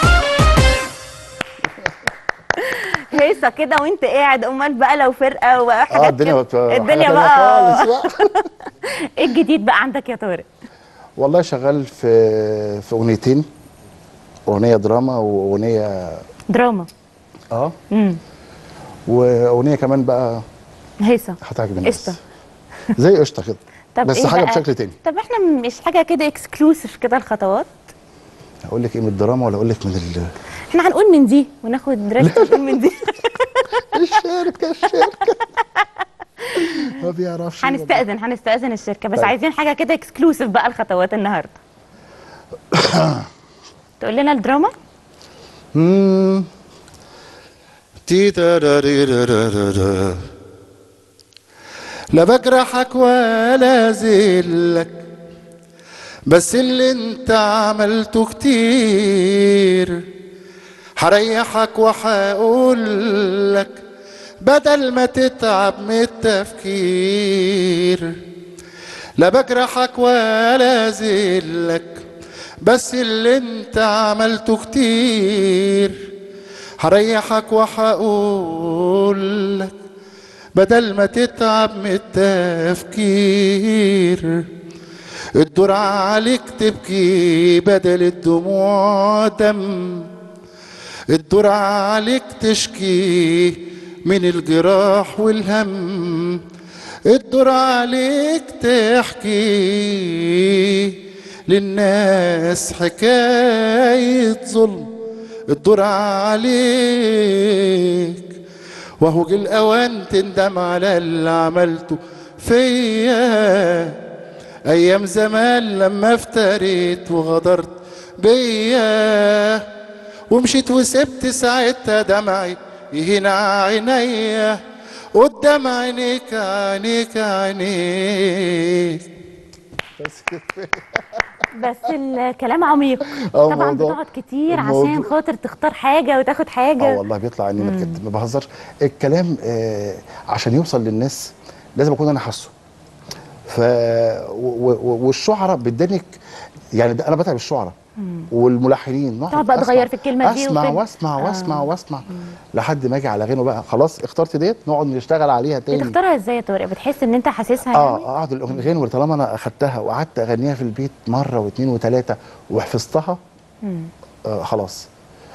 هيصه كده وانت قاعد امال بقى لو فرقه اه وحاجات الدنيا كده. بت- حاجة الدنيا تانية بقى خالص بقى ايه الجديد بقى عندك يا طارق والله شغال في في اغنيتين اغنيه دراما واغنيه دراما اه امم واغنيه كمان بقى هيصه هتعجب الناس قشطة. زي قشطه كده طب بس إيه حاجه بقى؟ بشكل تاني طب احنا مش حاجه كده اكسكلوسيف كده الخطوات اقول لك ايه من الدراما ولا اقول لك من ال... احنا هنقول من دي وناخد ريست ونقول من دي الشركه الشركه ما بيعرفش هنستأذن هنستأذن الشركه بس طيب. عايزين حاجه كده اكسكلوسيف بقى الخطوات النهارده تقول لنا الدراما مم. تي تاراريرارارا. لا بجرحك ولا زلك بس اللي انت عملته كتير هريحك وهقولك بدل ما تتعب من التفكير لا بجرحك ولا زلك بس اللي انت عملته كتير هريحك وهقولك بدل ما تتعب من التفكير الدور عليك تبكي بدل الدموع دم الدور عليك تشكي من الجراح والهم الدور عليك تحكي للناس حكاية ظلم الدور عليك وهو جه الأوان تندم على اللي عملته فيا أيام زمان لما افتريت وغدرت بيا ومشيت وسبت ساعتها دمعي يهين عينيا قدام عينيك عينيك عينيك بس الكلام عميق آه، طبعا الموضوع- بتقعد كتير الموضوع- عشان خاطر تختار حاجه وتاخد اه حاجه والله بيطلع عني بجد ما بهزرش الكلام آه عشان يوصل للناس لازم اكون انا حاسه ف و- و- والشعراء بتدنك يعني ده انا بتعب الشعراء والملحنين نقعد تقعد بقى أسمع- تغير في الكلمة دي اسمع وكده. واسمع آه. واسمع واسمع لحد ما اجي على غنوه بقى خلاص اخترت ديت نقعد نشتغل عليها تاني بتختارها ازاي يا طارق بتحس ان انت حاسسها اه يعني اقعد الغنوه طالما انا اخدتها وقعدت اغنيها في البيت مره واثنين وثلاثه وحفظتها آه خلاص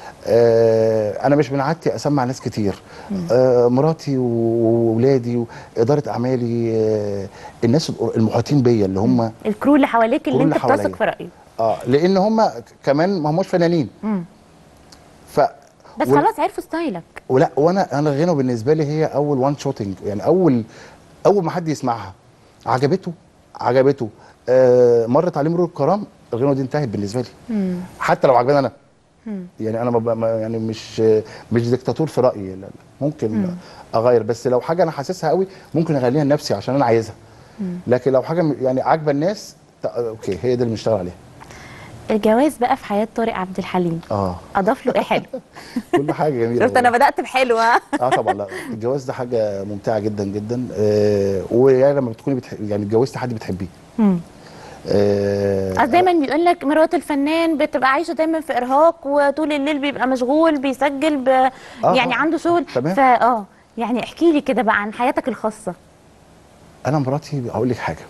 آه انا مش من عادتي اسمع ناس كتير آه مراتي وولادي واداره اعمالي آه الناس المحيطين بيا اللي هم الكرو اللي حواليك اللي كل انت اللي بتثق حواليا. في رايه اه لان هم كمان ما هماش فنانين مم. ف بس وال- خلاص عرفوا ستايلك ولا وانا انا الغنوه بالنسبه لي هي اول وان شوتنج يعني اول اول ما حد يسمعها عجبته عجبته آه مرت عليه مرور الكرام الغنوه دي انتهت بالنسبه لي حتى لو عجباني انا يعني انا ما ب- ما- يعني مش مش ديكتاتور في رايي لا لا ممكن اغير بس لو حاجه انا حاسسها قوي ممكن اغليها لنفسي عشان انا عايزها لكن لو حاجه م- يعني عاجبه الناس تا- اوكي هي دي اللي بنشتغل عليها الجواز بقى في حياه طارق عبد الحليم اه اضاف له ايه حلو كل حاجه جميله شفت انا والله. بدات بحلو ها اه طبعا لا الجواز ده حاجه ممتعه جدا جدا آه ويعني لما بتكوني بتحب يعني اتجوزتي حد بتحبيه مم. آه اصل دايما بيقول لك مرات الفنان بتبقى عايشه دايما في ارهاق وطول الليل بيبقى مشغول بيسجل ب... يعني آه. عنده شغل تمام. فا اه يعني احكي لي كده بقى عن حياتك الخاصه انا مراتي هقول لك حاجه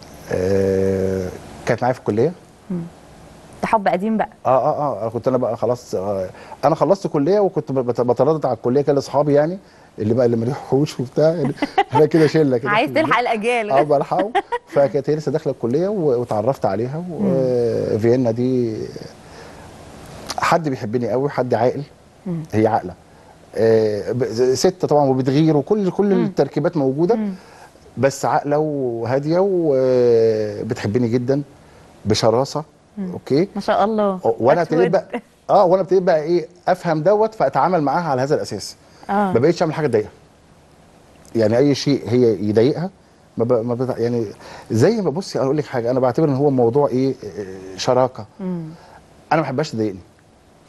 آه كانت معايا في الكليه ده حب قديم بقى اه اه اه انا كنت انا بقى خلاص آه انا خلصت كليه وكنت بت- بتردد على الكليه كده لاصحابي يعني اللي بقى اللي ما ليهوش وبتاع يعني احنا كده شله كده عايز في البيت. تلحق الاجيال اه بلحقه فكانت هي لسه داخله الكليه و- واتعرفت عليها وفيينا دي حد بيحبني قوي حد عاقل هي عاقله آه، ب- ست طبعا وبتغير وكل كل التركيبات موجوده بس عاقله وهاديه وبتحبني جدا بشراسه اوكي ما شاء الله وانا أسود. ابتديت بقى اه وانا ابتديت بقى ايه افهم دوت فاتعامل معاها على هذا الاساس اه ما بقتش اعمل حاجه تضايقها يعني اي شيء هي يضايقها ما, ب... ما بتع... يعني زي ما بصي اقول لك حاجه انا بعتبر ان هو موضوع ايه آه، شراكه مم. انا ما بحبهاش تضايقني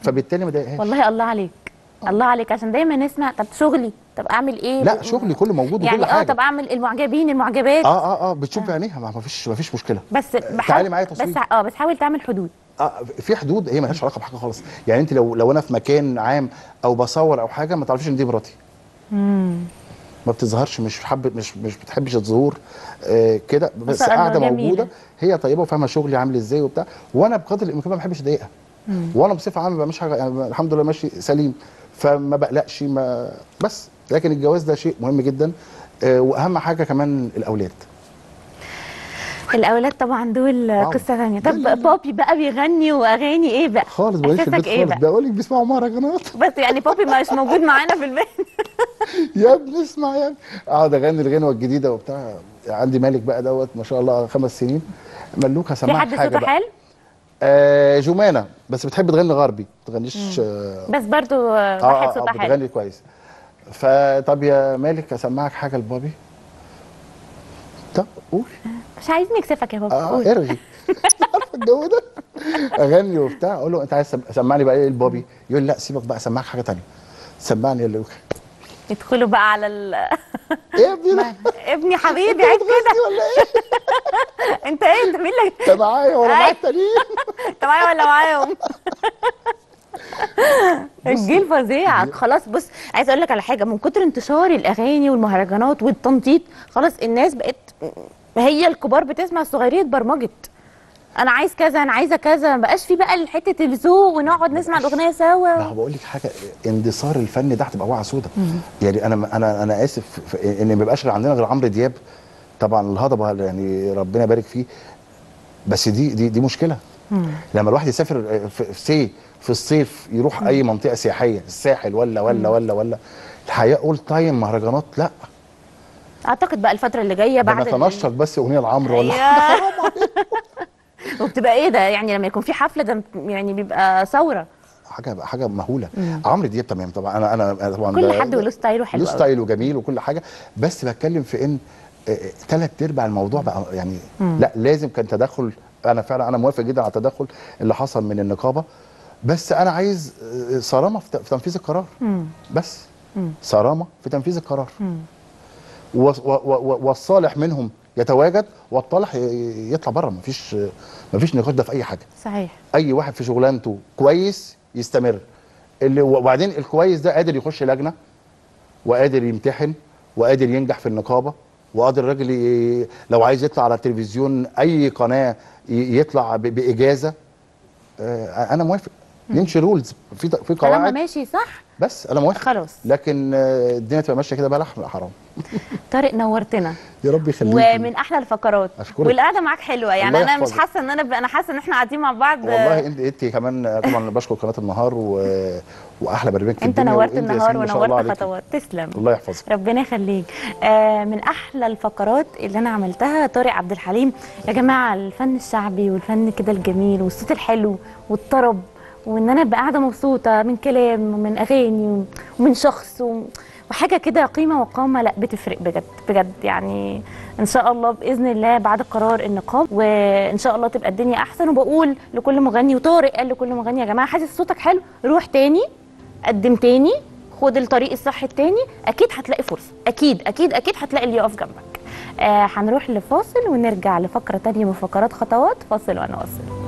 فبالتالي ما ضايقهاش والله الله عليك الله عليك عشان دايما نسمع طب شغلي طب اعمل ايه لا شغلي كله موجود يعني وكل اه حاجه طب اعمل المعجبين المعجبات اه اه اه بتشوف بعينيها ما ما فيش ما فيش مشكله بس بحاول تعالي معايا بس تصوير. اه بس حاول تعمل حدود آه في حدود هي مالهاش علاقه بحاجه خالص يعني انت لو لو انا في مكان عام او بصور او حاجه ما تعرفيش ان دي مراتي ما بتظهرش مش حابه مش مش بتحبش الظهور آه كده بس شاء الله، قاعده جميلة. موجوده هي طيبه وفاهمه شغلي عامل ازاي وبتاع وانا بقدر الامكان ما بحبش اضايقها وانا بصفه عامه ما بعملش حاجه يعني الحمد لله ماشي سليم فما بقلقش ما بس لكن الجواز ده شيء مهم جدا آه واهم حاجه كمان الاولاد الاولاد طبعا دول واو. قصه ثانيه لا، لا، طب لا. بابي بقى بيغني واغاني ايه بقى خالص بقولش في احساسك البيت ايه خالص بقى بقول لك بيسمعوا مهرجانات بس يعني بابي مش موجود معانا في البيت يا ابني اسمع يا ابني اقعد اغني الغنوه الجديده وبتاع عندي مالك بقى دوت ما شاء الله خمس سنين ملوك في هسمعك حد حاجه صوته بقى حلو آه جمانه بس بتحب تغني غربي ما تغنيش اه بس برضو اه, واحد آه, صوته آه حلو بتغني كويس فطب يا مالك اسمعك حاجه لبابي طب قول مش عايزين نكسفك يا بابا اه قول. ارغي عارفه الجو ده اغني وبتاع اقول له انت عايز تسم- سمعني بقى ايه البابي يقول لي لا سيبك بقى اسمعك حاجه تانية سمعني يا لوكا يدخلوا بقى على ال... ايه يا ابني ده ابني حبيبي عيب كده ولا ايه انت ايه انت مين اللي انت معايا ولا معايا أي. التانيين انت معايا ولا معاهم الجيل فظيع خلاص بص عايز اقول لك على حاجه من كتر انتشار الاغاني والمهرجانات والتنطيط خلاص الناس بقت هي الكبار بتسمع الصغيرين اتبرمجت انا عايز كذا انا عايزه كذا ما بقاش في بقى حته الذوق ونقعد نسمع الاغنيه لا سوا هو بقول لك حاجه اندثار الفن ده هتبقى وعي سودا يعني انا انا انا اسف في ان ما يبقاش عندنا غير عمرو دياب طبعا الهضبه يعني ربنا يبارك فيه بس دي دي دي مشكله لما الواحد يسافر في في سي في الصيف يروح اي منطقه سياحيه الساحل ولا ولا ولا ولا الحقيقه اول تايم مهرجانات لا اعتقد بقى الفتره اللي جايه ده بعد ال- نتنشط بس اغنيه لعمرو ولا أيوة. وبتبقى ايه ده يعني لما يكون في حفله ده يعني بيبقى ثوره حاجه حاجه مهوله عمرو دياب تمام طبعا انا انا أنا طبعا كل ده- حد وله ستايله حلو له قوي. ستايل وجميل وكل حاجه بس بتكلم في ان ثلاث ارباع الموضوع بقى يعني لا لازم كان تدخل انا فعلا انا موافق جدا على التدخل اللي حصل من النقابه بس انا عايز آه، صرامه في ت- في تنفيذ القرار بس صرامه في تنفيذ القرار و- و- و- والصالح منهم يتواجد والطالح ي- يطلع بره مفيش مفيش نقاش ده في اي حاجه صحيح اي واحد في شغلانته كويس يستمر اللي وبعدين الكويس ده قادر يخش لجنه وقادر يمتحن وقادر ينجح في النقابه وقادر الراجل ي- لو عايز يطلع على التلفزيون اي قناه ي- يطلع ب- باجازه آه، انا موافق نمشي رولز في ت- في طالما قواعد ماشي صح بس انا موافق خلاص. لكن آه، الدنيا تبقى ماشيه كده بلح لا حرام طارق نورتنا يا رب يخليك ومن احلى الفقرات أشكرك. والقعده معاك حلوه يعني الله انا مش يحفظك. حاسه ان انا ب... انا حاسه ان احنا قاعدين مع بعض والله انت انت كمان آه، طبعا بشكر قناه النهار و... واحلى برنامج في انت الدنيا نورت وإنت يا النهار ياسمين ما شاء الله ونورت عليكي. خطوات تسلم الله يحفظك ربنا يخليك آه من احلى الفقرات اللي انا عملتها طارق عبد الحليم يا جماعه الفن الشعبي والفن كده الجميل والصوت الحلو والطرب وان انا ابقى قاعده مبسوطه من كلام ومن اغاني ومن شخص و... وحاجه كده قيمه وقامه لا بتفرق بجد بجد يعني ان شاء الله باذن الله بعد قرار النقاب وان شاء الله تبقى الدنيا احسن وبقول لكل مغني وطارق قال لكل مغني يا جماعه حاسس صوتك حلو روح تاني قدم تاني خد الطريق الصح التاني اكيد هتلاقي فرصه اكيد اكيد اكيد هتلاقي اللي يقف جنبك آه هنروح لفاصل ونرجع لفقره تانية من فقرات خطوات فاصل وانا واصل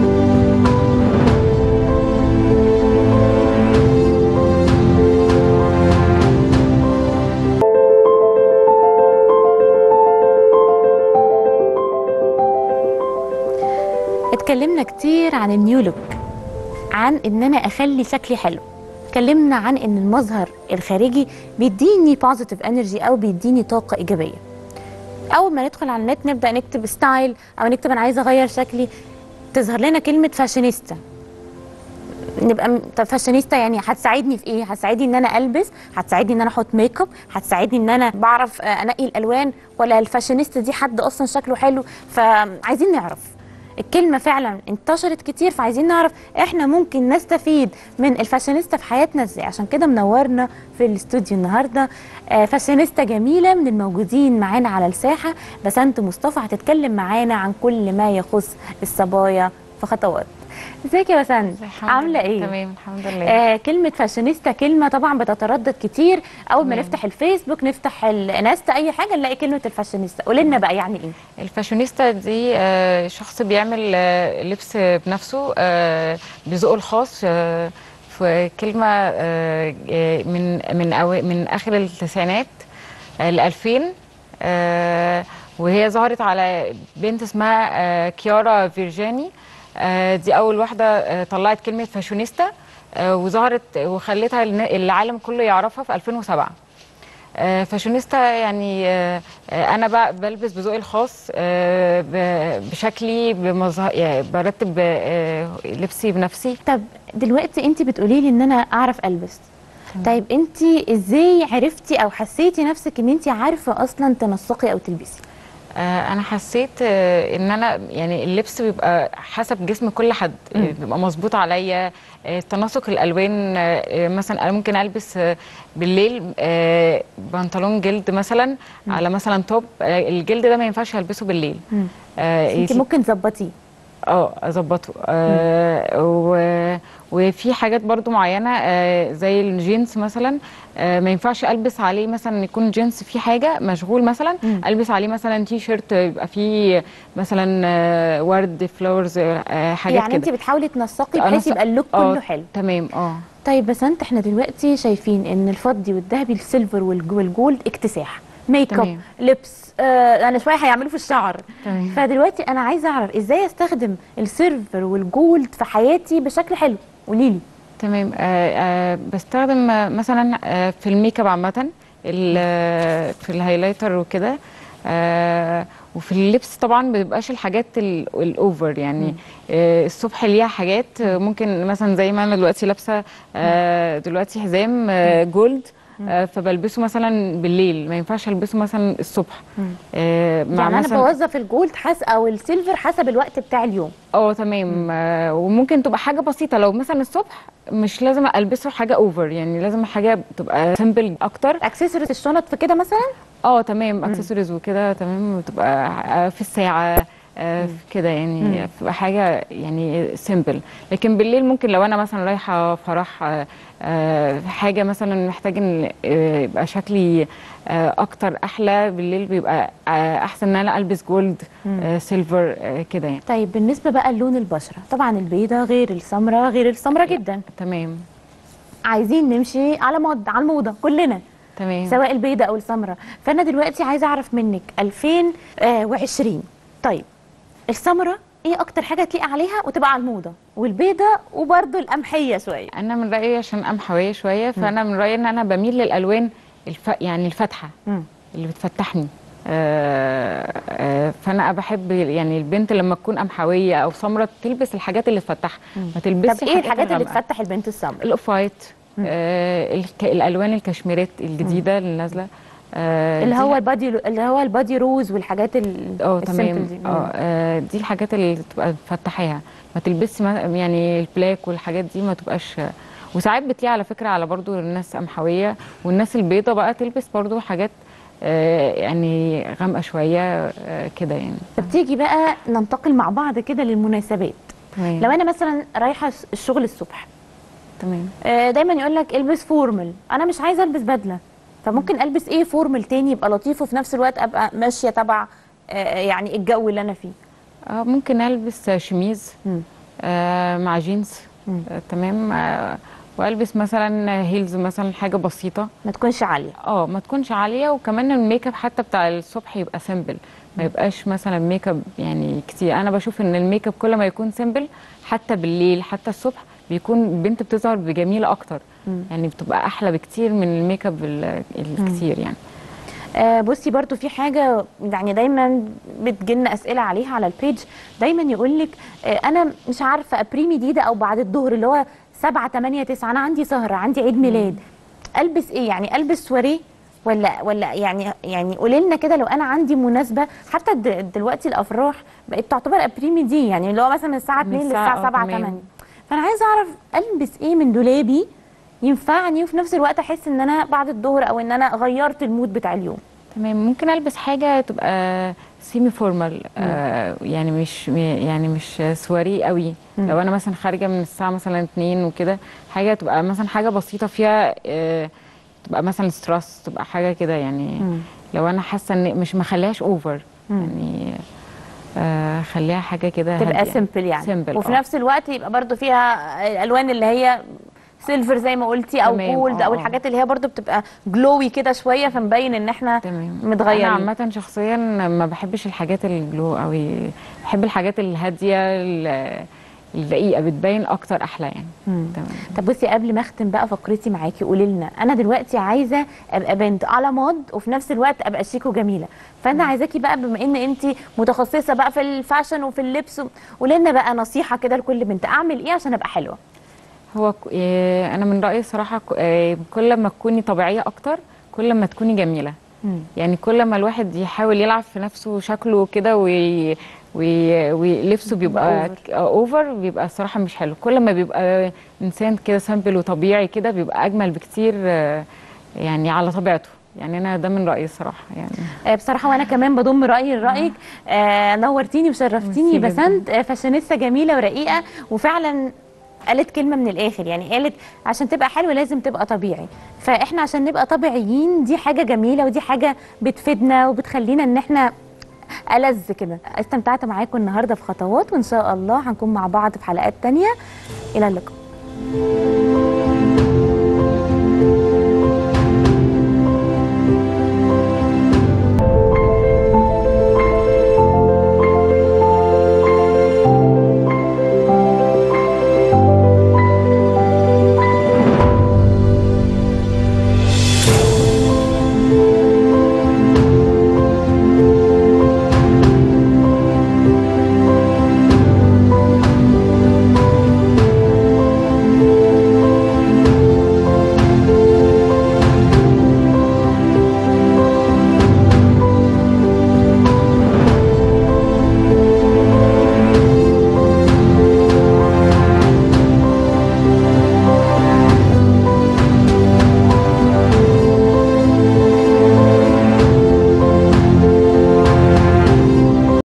اتكلمنا كتير عن النيو لوك عن ان انا اخلي شكلي حلو اتكلمنا عن ان المظهر الخارجي بيديني بوزيتيف انرجي او بيديني طاقه ايجابيه اول ما ندخل على النت نبدا نكتب ستايل او نكتب انا عايزه اغير شكلي تظهر لنا كلمه فاشينيستا نبقى م- طب فاشينيستا يعني هتساعدني في ايه هتساعدني ان انا البس هتساعدني ان انا احط ميك اب هتساعدني ان انا بعرف آه، انقي الالوان ولا الفاشينيستا دي حد اصلا شكله حلو فعايزين نعرف الكلمة فعلا انتشرت كتير فعايزين نعرف احنا ممكن نستفيد من الفاشينيستا في حياتنا ازاي عشان كده منورنا في الاستوديو النهارده آه، فاشينيستا جميلة من الموجودين معانا على الساحة بسنت مصطفى هتتكلم معانا عن كل ما يخص الصبايا في خطوات ازيك يا بسنت الحمد عامله لله. ايه تمام الحمد لله آه كلمة فاشينيستا كلمة طبعا بتتردد كتير أول ما تمام. نفتح الفيسبوك نفتح الانستا أي حاجة نلاقي كلمة الفاشينيستا قولي لنا بقى يعني إيه؟ الفاشونيستا دي آه، شخص بيعمل آه، لبس بنفسه آه، بذوقه الخاص آه، في كلمة آه، آه، من من أو من آخر التسعينات ال 2000 آه، وهي ظهرت على بنت اسمها آه، كيارا فيرجاني آه، دي أول واحدة آه، طلعت كلمة فاشونيستا آه، وظهرت وخلتها النا- العالم كله يعرفها في 2007 آه، فاشونيستا يعني آه، آه، انا بقى بلبس بذوقي الخاص آه، ب- بشكلي بمظهر يعني برتب آه، لبسي بنفسي طب دلوقتي أنت بتقولي لي إن أنا أعرف ألبس طيب أنت إزاي عرفتي أو حسيتي نفسك إن أنت عارفة أصلا تنسقي أو تلبسي؟ آه، انا حسيت آه، ان انا يعني اللبس بيبقى حسب جسم كل حد آه، بيبقى مظبوط عليا آه، تناسق الالوان آه، مثلا انا ممكن البس آه، بالليل آه، بنطلون جلد مثلا على مثلا توب آه، الجلد ده ما ينفعش البسه بالليل آه، أنت يسي- ممكن تظبطيه اه اظبطه آه و... وفي حاجات برضو معينه آه زي الجينز مثلا آه ما ينفعش البس عليه مثلا يكون جينز فيه حاجه مشغول مثلا البس عليه مثلا تي شيرت يبقى فيه مثلا آه ورد فلاورز آه حاجات يعني أنت كده بتحاولي تنسقي أنا بحيث س- يبقى اللوك آه، كله حلو تمام اه طيب بس انت احنا دلوقتي شايفين ان الفضي والذهبي السيلفر والج- والجولد اكتساح ميك اب تمام. لبس آه انا شويه هيعملوا في الشعر تمام. فدلوقتي انا عايزه اعرف ازاي استخدم السيلفر والجولد في حياتي بشكل حلو قولي لي تمام آه آه بستخدم آه مثلا آه في الميك اب عامة ال- آه، في الهايلايتر وكده آه وفي اللبس طبعا ما بيبقاش الحاجات ال- الاوفر يعني آه الصبح ليها حاجات آه، ممكن مثلا زي ما انا دلوقتي لابسه آه دلوقتي حزام آه جولد آه فبلبسه مثلا بالليل ما ينفعش البسه مثلا الصبح آه مع يعني انا مثلا بوظف الجولد حس او السيلفر حسب الوقت بتاع اليوم اه تمام آه وممكن تبقى حاجه بسيطه لو مثلا الصبح مش لازم البسه حاجه اوفر يعني لازم حاجه تبقى سيمبل اكتر اكسسوارز الشنط في كده مثلا اه تمام اكسسوارز وكده تمام وتبقى آه، في الساعه آه، في كده يعني تبقى حاجه يعني سيمبل لكن بالليل ممكن لو انا مثلا رايحه فرح آه، آه، حاجه مثلا محتاج ان آه، يبقى شكلي آه، اكتر احلى بالليل بيبقى آه، احسن ان انا البس جولد آه، سيلفر آه، كده يعني طيب بالنسبه بقى للون البشره طبعا البيضه غير السمراء غير السمراء جدا تمام عايزين نمشي على موضه على الموضه كلنا تمام سواء البيضة أو السمراء فأنا دلوقتي عايزة أعرف منك 2020 طيب السمراء إيه أكتر حاجة تليق عليها وتبقى على الموضة والبيضة وبرضه القمحية شوية انا من رايي عشان قمحويه شويه فانا من رايي ان انا بميل للالوان الف... يعني الفاتحه مم. اللي بتفتحني آه آه فانا بحب يعني البنت لما تكون قمحويه او سمراء تلبس الحاجات اللي تفتحها ما تلبسش طب إيه الحاجات اللي غامقة. تفتح البنت السمراء الاوف وايت آه الك... الالوان الكشميرات الجديده اللي نازله آه اللي دي هو البادي اللي هو البادي روز والحاجات ال- اه السيمبل تمام دي. اه آه، دي الحاجات اللي تبقى مفتحاها ما تلبسي ما- يعني البلاك والحاجات دي ما تبقاش وساعات بتليق على فكره على برضو الناس قمحويه والناس البيضه بقى تلبس برضو حاجات آه يعني غامقه شويه آه كده يعني طب تيجي بقى ننتقل مع بعض كده للمناسبات تمام لو أنا مثلا رايحة الشغل الصبح تمام آه، دايما يقول لك البس فورمال انا مش عايزه البس بدله فممكن البس ايه فورمال تاني يبقى لطيف وفي نفس الوقت ابقى ماشيه تبع آه، يعني الجو اللي انا فيه آه ممكن البس شميز مم. آه مع جينز آه تمام آه والبس مثلا هيلز مثلا حاجه بسيطه ما تكونش عاليه اه ما تكونش عاليه وكمان الميك اب حتى بتاع الصبح يبقى سيمبل ما يبقاش مثلا ميك اب يعني كتير انا بشوف ان الميك اب كل ما يكون سيمبل حتى بالليل حتى الصبح بيكون البنت بتظهر بجميله اكتر يعني بتبقى احلى بكتير من الميك اب ال- الكتير يعني آه بصي برضو في حاجه يعني دايما بتجيلنا اسئله عليها على البيج دايما يقول لك آه انا مش عارفه ابريمي دي ده او بعد الظهر اللي هو 7 8 9 انا عندي سهره عندي عيد ميلاد البس ايه يعني البس سواريه ولا ولا يعني يعني قولي لنا كده لو انا عندي مناسبه حتى د- دلوقتي الافراح بقت تعتبر ابريمي دي يعني اللي هو مثلا من الساعه من 2 الساعة- للساعه آه، 7 تمام. 8 فانا عايزه اعرف البس ايه من دولابي ينفعني وفي نفس الوقت احس ان انا بعد الظهر او ان انا غيرت المود بتاع اليوم تمام ممكن البس حاجه تبقى سيمي فورمال آه يعني مش م- يعني مش سواري قوي مم. لو انا مثلا خارجه من الساعه مثلا 2 وكده حاجه تبقى مثلا حاجه بسيطه فيها آه تبقى مثلا ستراس تبقى حاجه كده يعني مم. لو انا حاسه ان مش مخليهاش اوفر مم. يعني آه خليها حاجه كده تبقى هادية. سيمبل يعني سيمبل وفي آه. نفس الوقت يبقى برضو فيها الالوان اللي هي سيلفر زي ما قلتي او تمام، جولد آه، او آه. الحاجات اللي هي برضو بتبقى جلوي كده شويه فنبين ان احنا تمام متغيرين. انا عامه شخصيا ما بحبش الحاجات الجلو قوي بحب الحاجات الهاديه ال- الدقيقه بتبين اكتر احلى يعني مم. تمام طب بصي قبل ما اختم بقى فقرتي معاكي قولي لنا انا دلوقتي عايزه ابقى بنت على ماض وفي نفس الوقت ابقى شيك وجميله فانا عايزاكي بقى بما ان انت متخصصه بقى في الفاشن وفي اللبس قولي لنا بقى نصيحه كده لكل بنت اعمل ايه عشان ابقى حلوه هو ك- آه، انا من رايي الصراحه ك- آه، كل ما تكوني طبيعيه اكتر كل ما تكوني جميله مم. يعني كل ما الواحد يحاول يلعب في نفسه شكله كده وي... وي... ولبسه بيبقى أوفر. ك- اوفر بيبقى الصراحه مش حلو كل ما بيبقى انسان كده سامبل وطبيعي كده بيبقى اجمل بكتير آه، يعني على طبيعته يعني انا ده من رايي الصراحه يعني آه، بصراحه وانا كمان بضم رايي لرايك آه نورتيني وشرفتيني ميرسي جداً. بسنت آه فاشينيستا جميله ورقيقه وفعلا قالت كلمه من الاخر يعني قالت عشان تبقى حلوه لازم تبقى طبيعي فاحنا عشان نبقى طبيعيين دي حاجه جميله ودي حاجه بتفيدنا وبتخلينا ان احنا ألذ كده استمتعت معاكم النهارده في خطوات وان شاء الله هنكون مع بعض في حلقات تانية الى اللقاء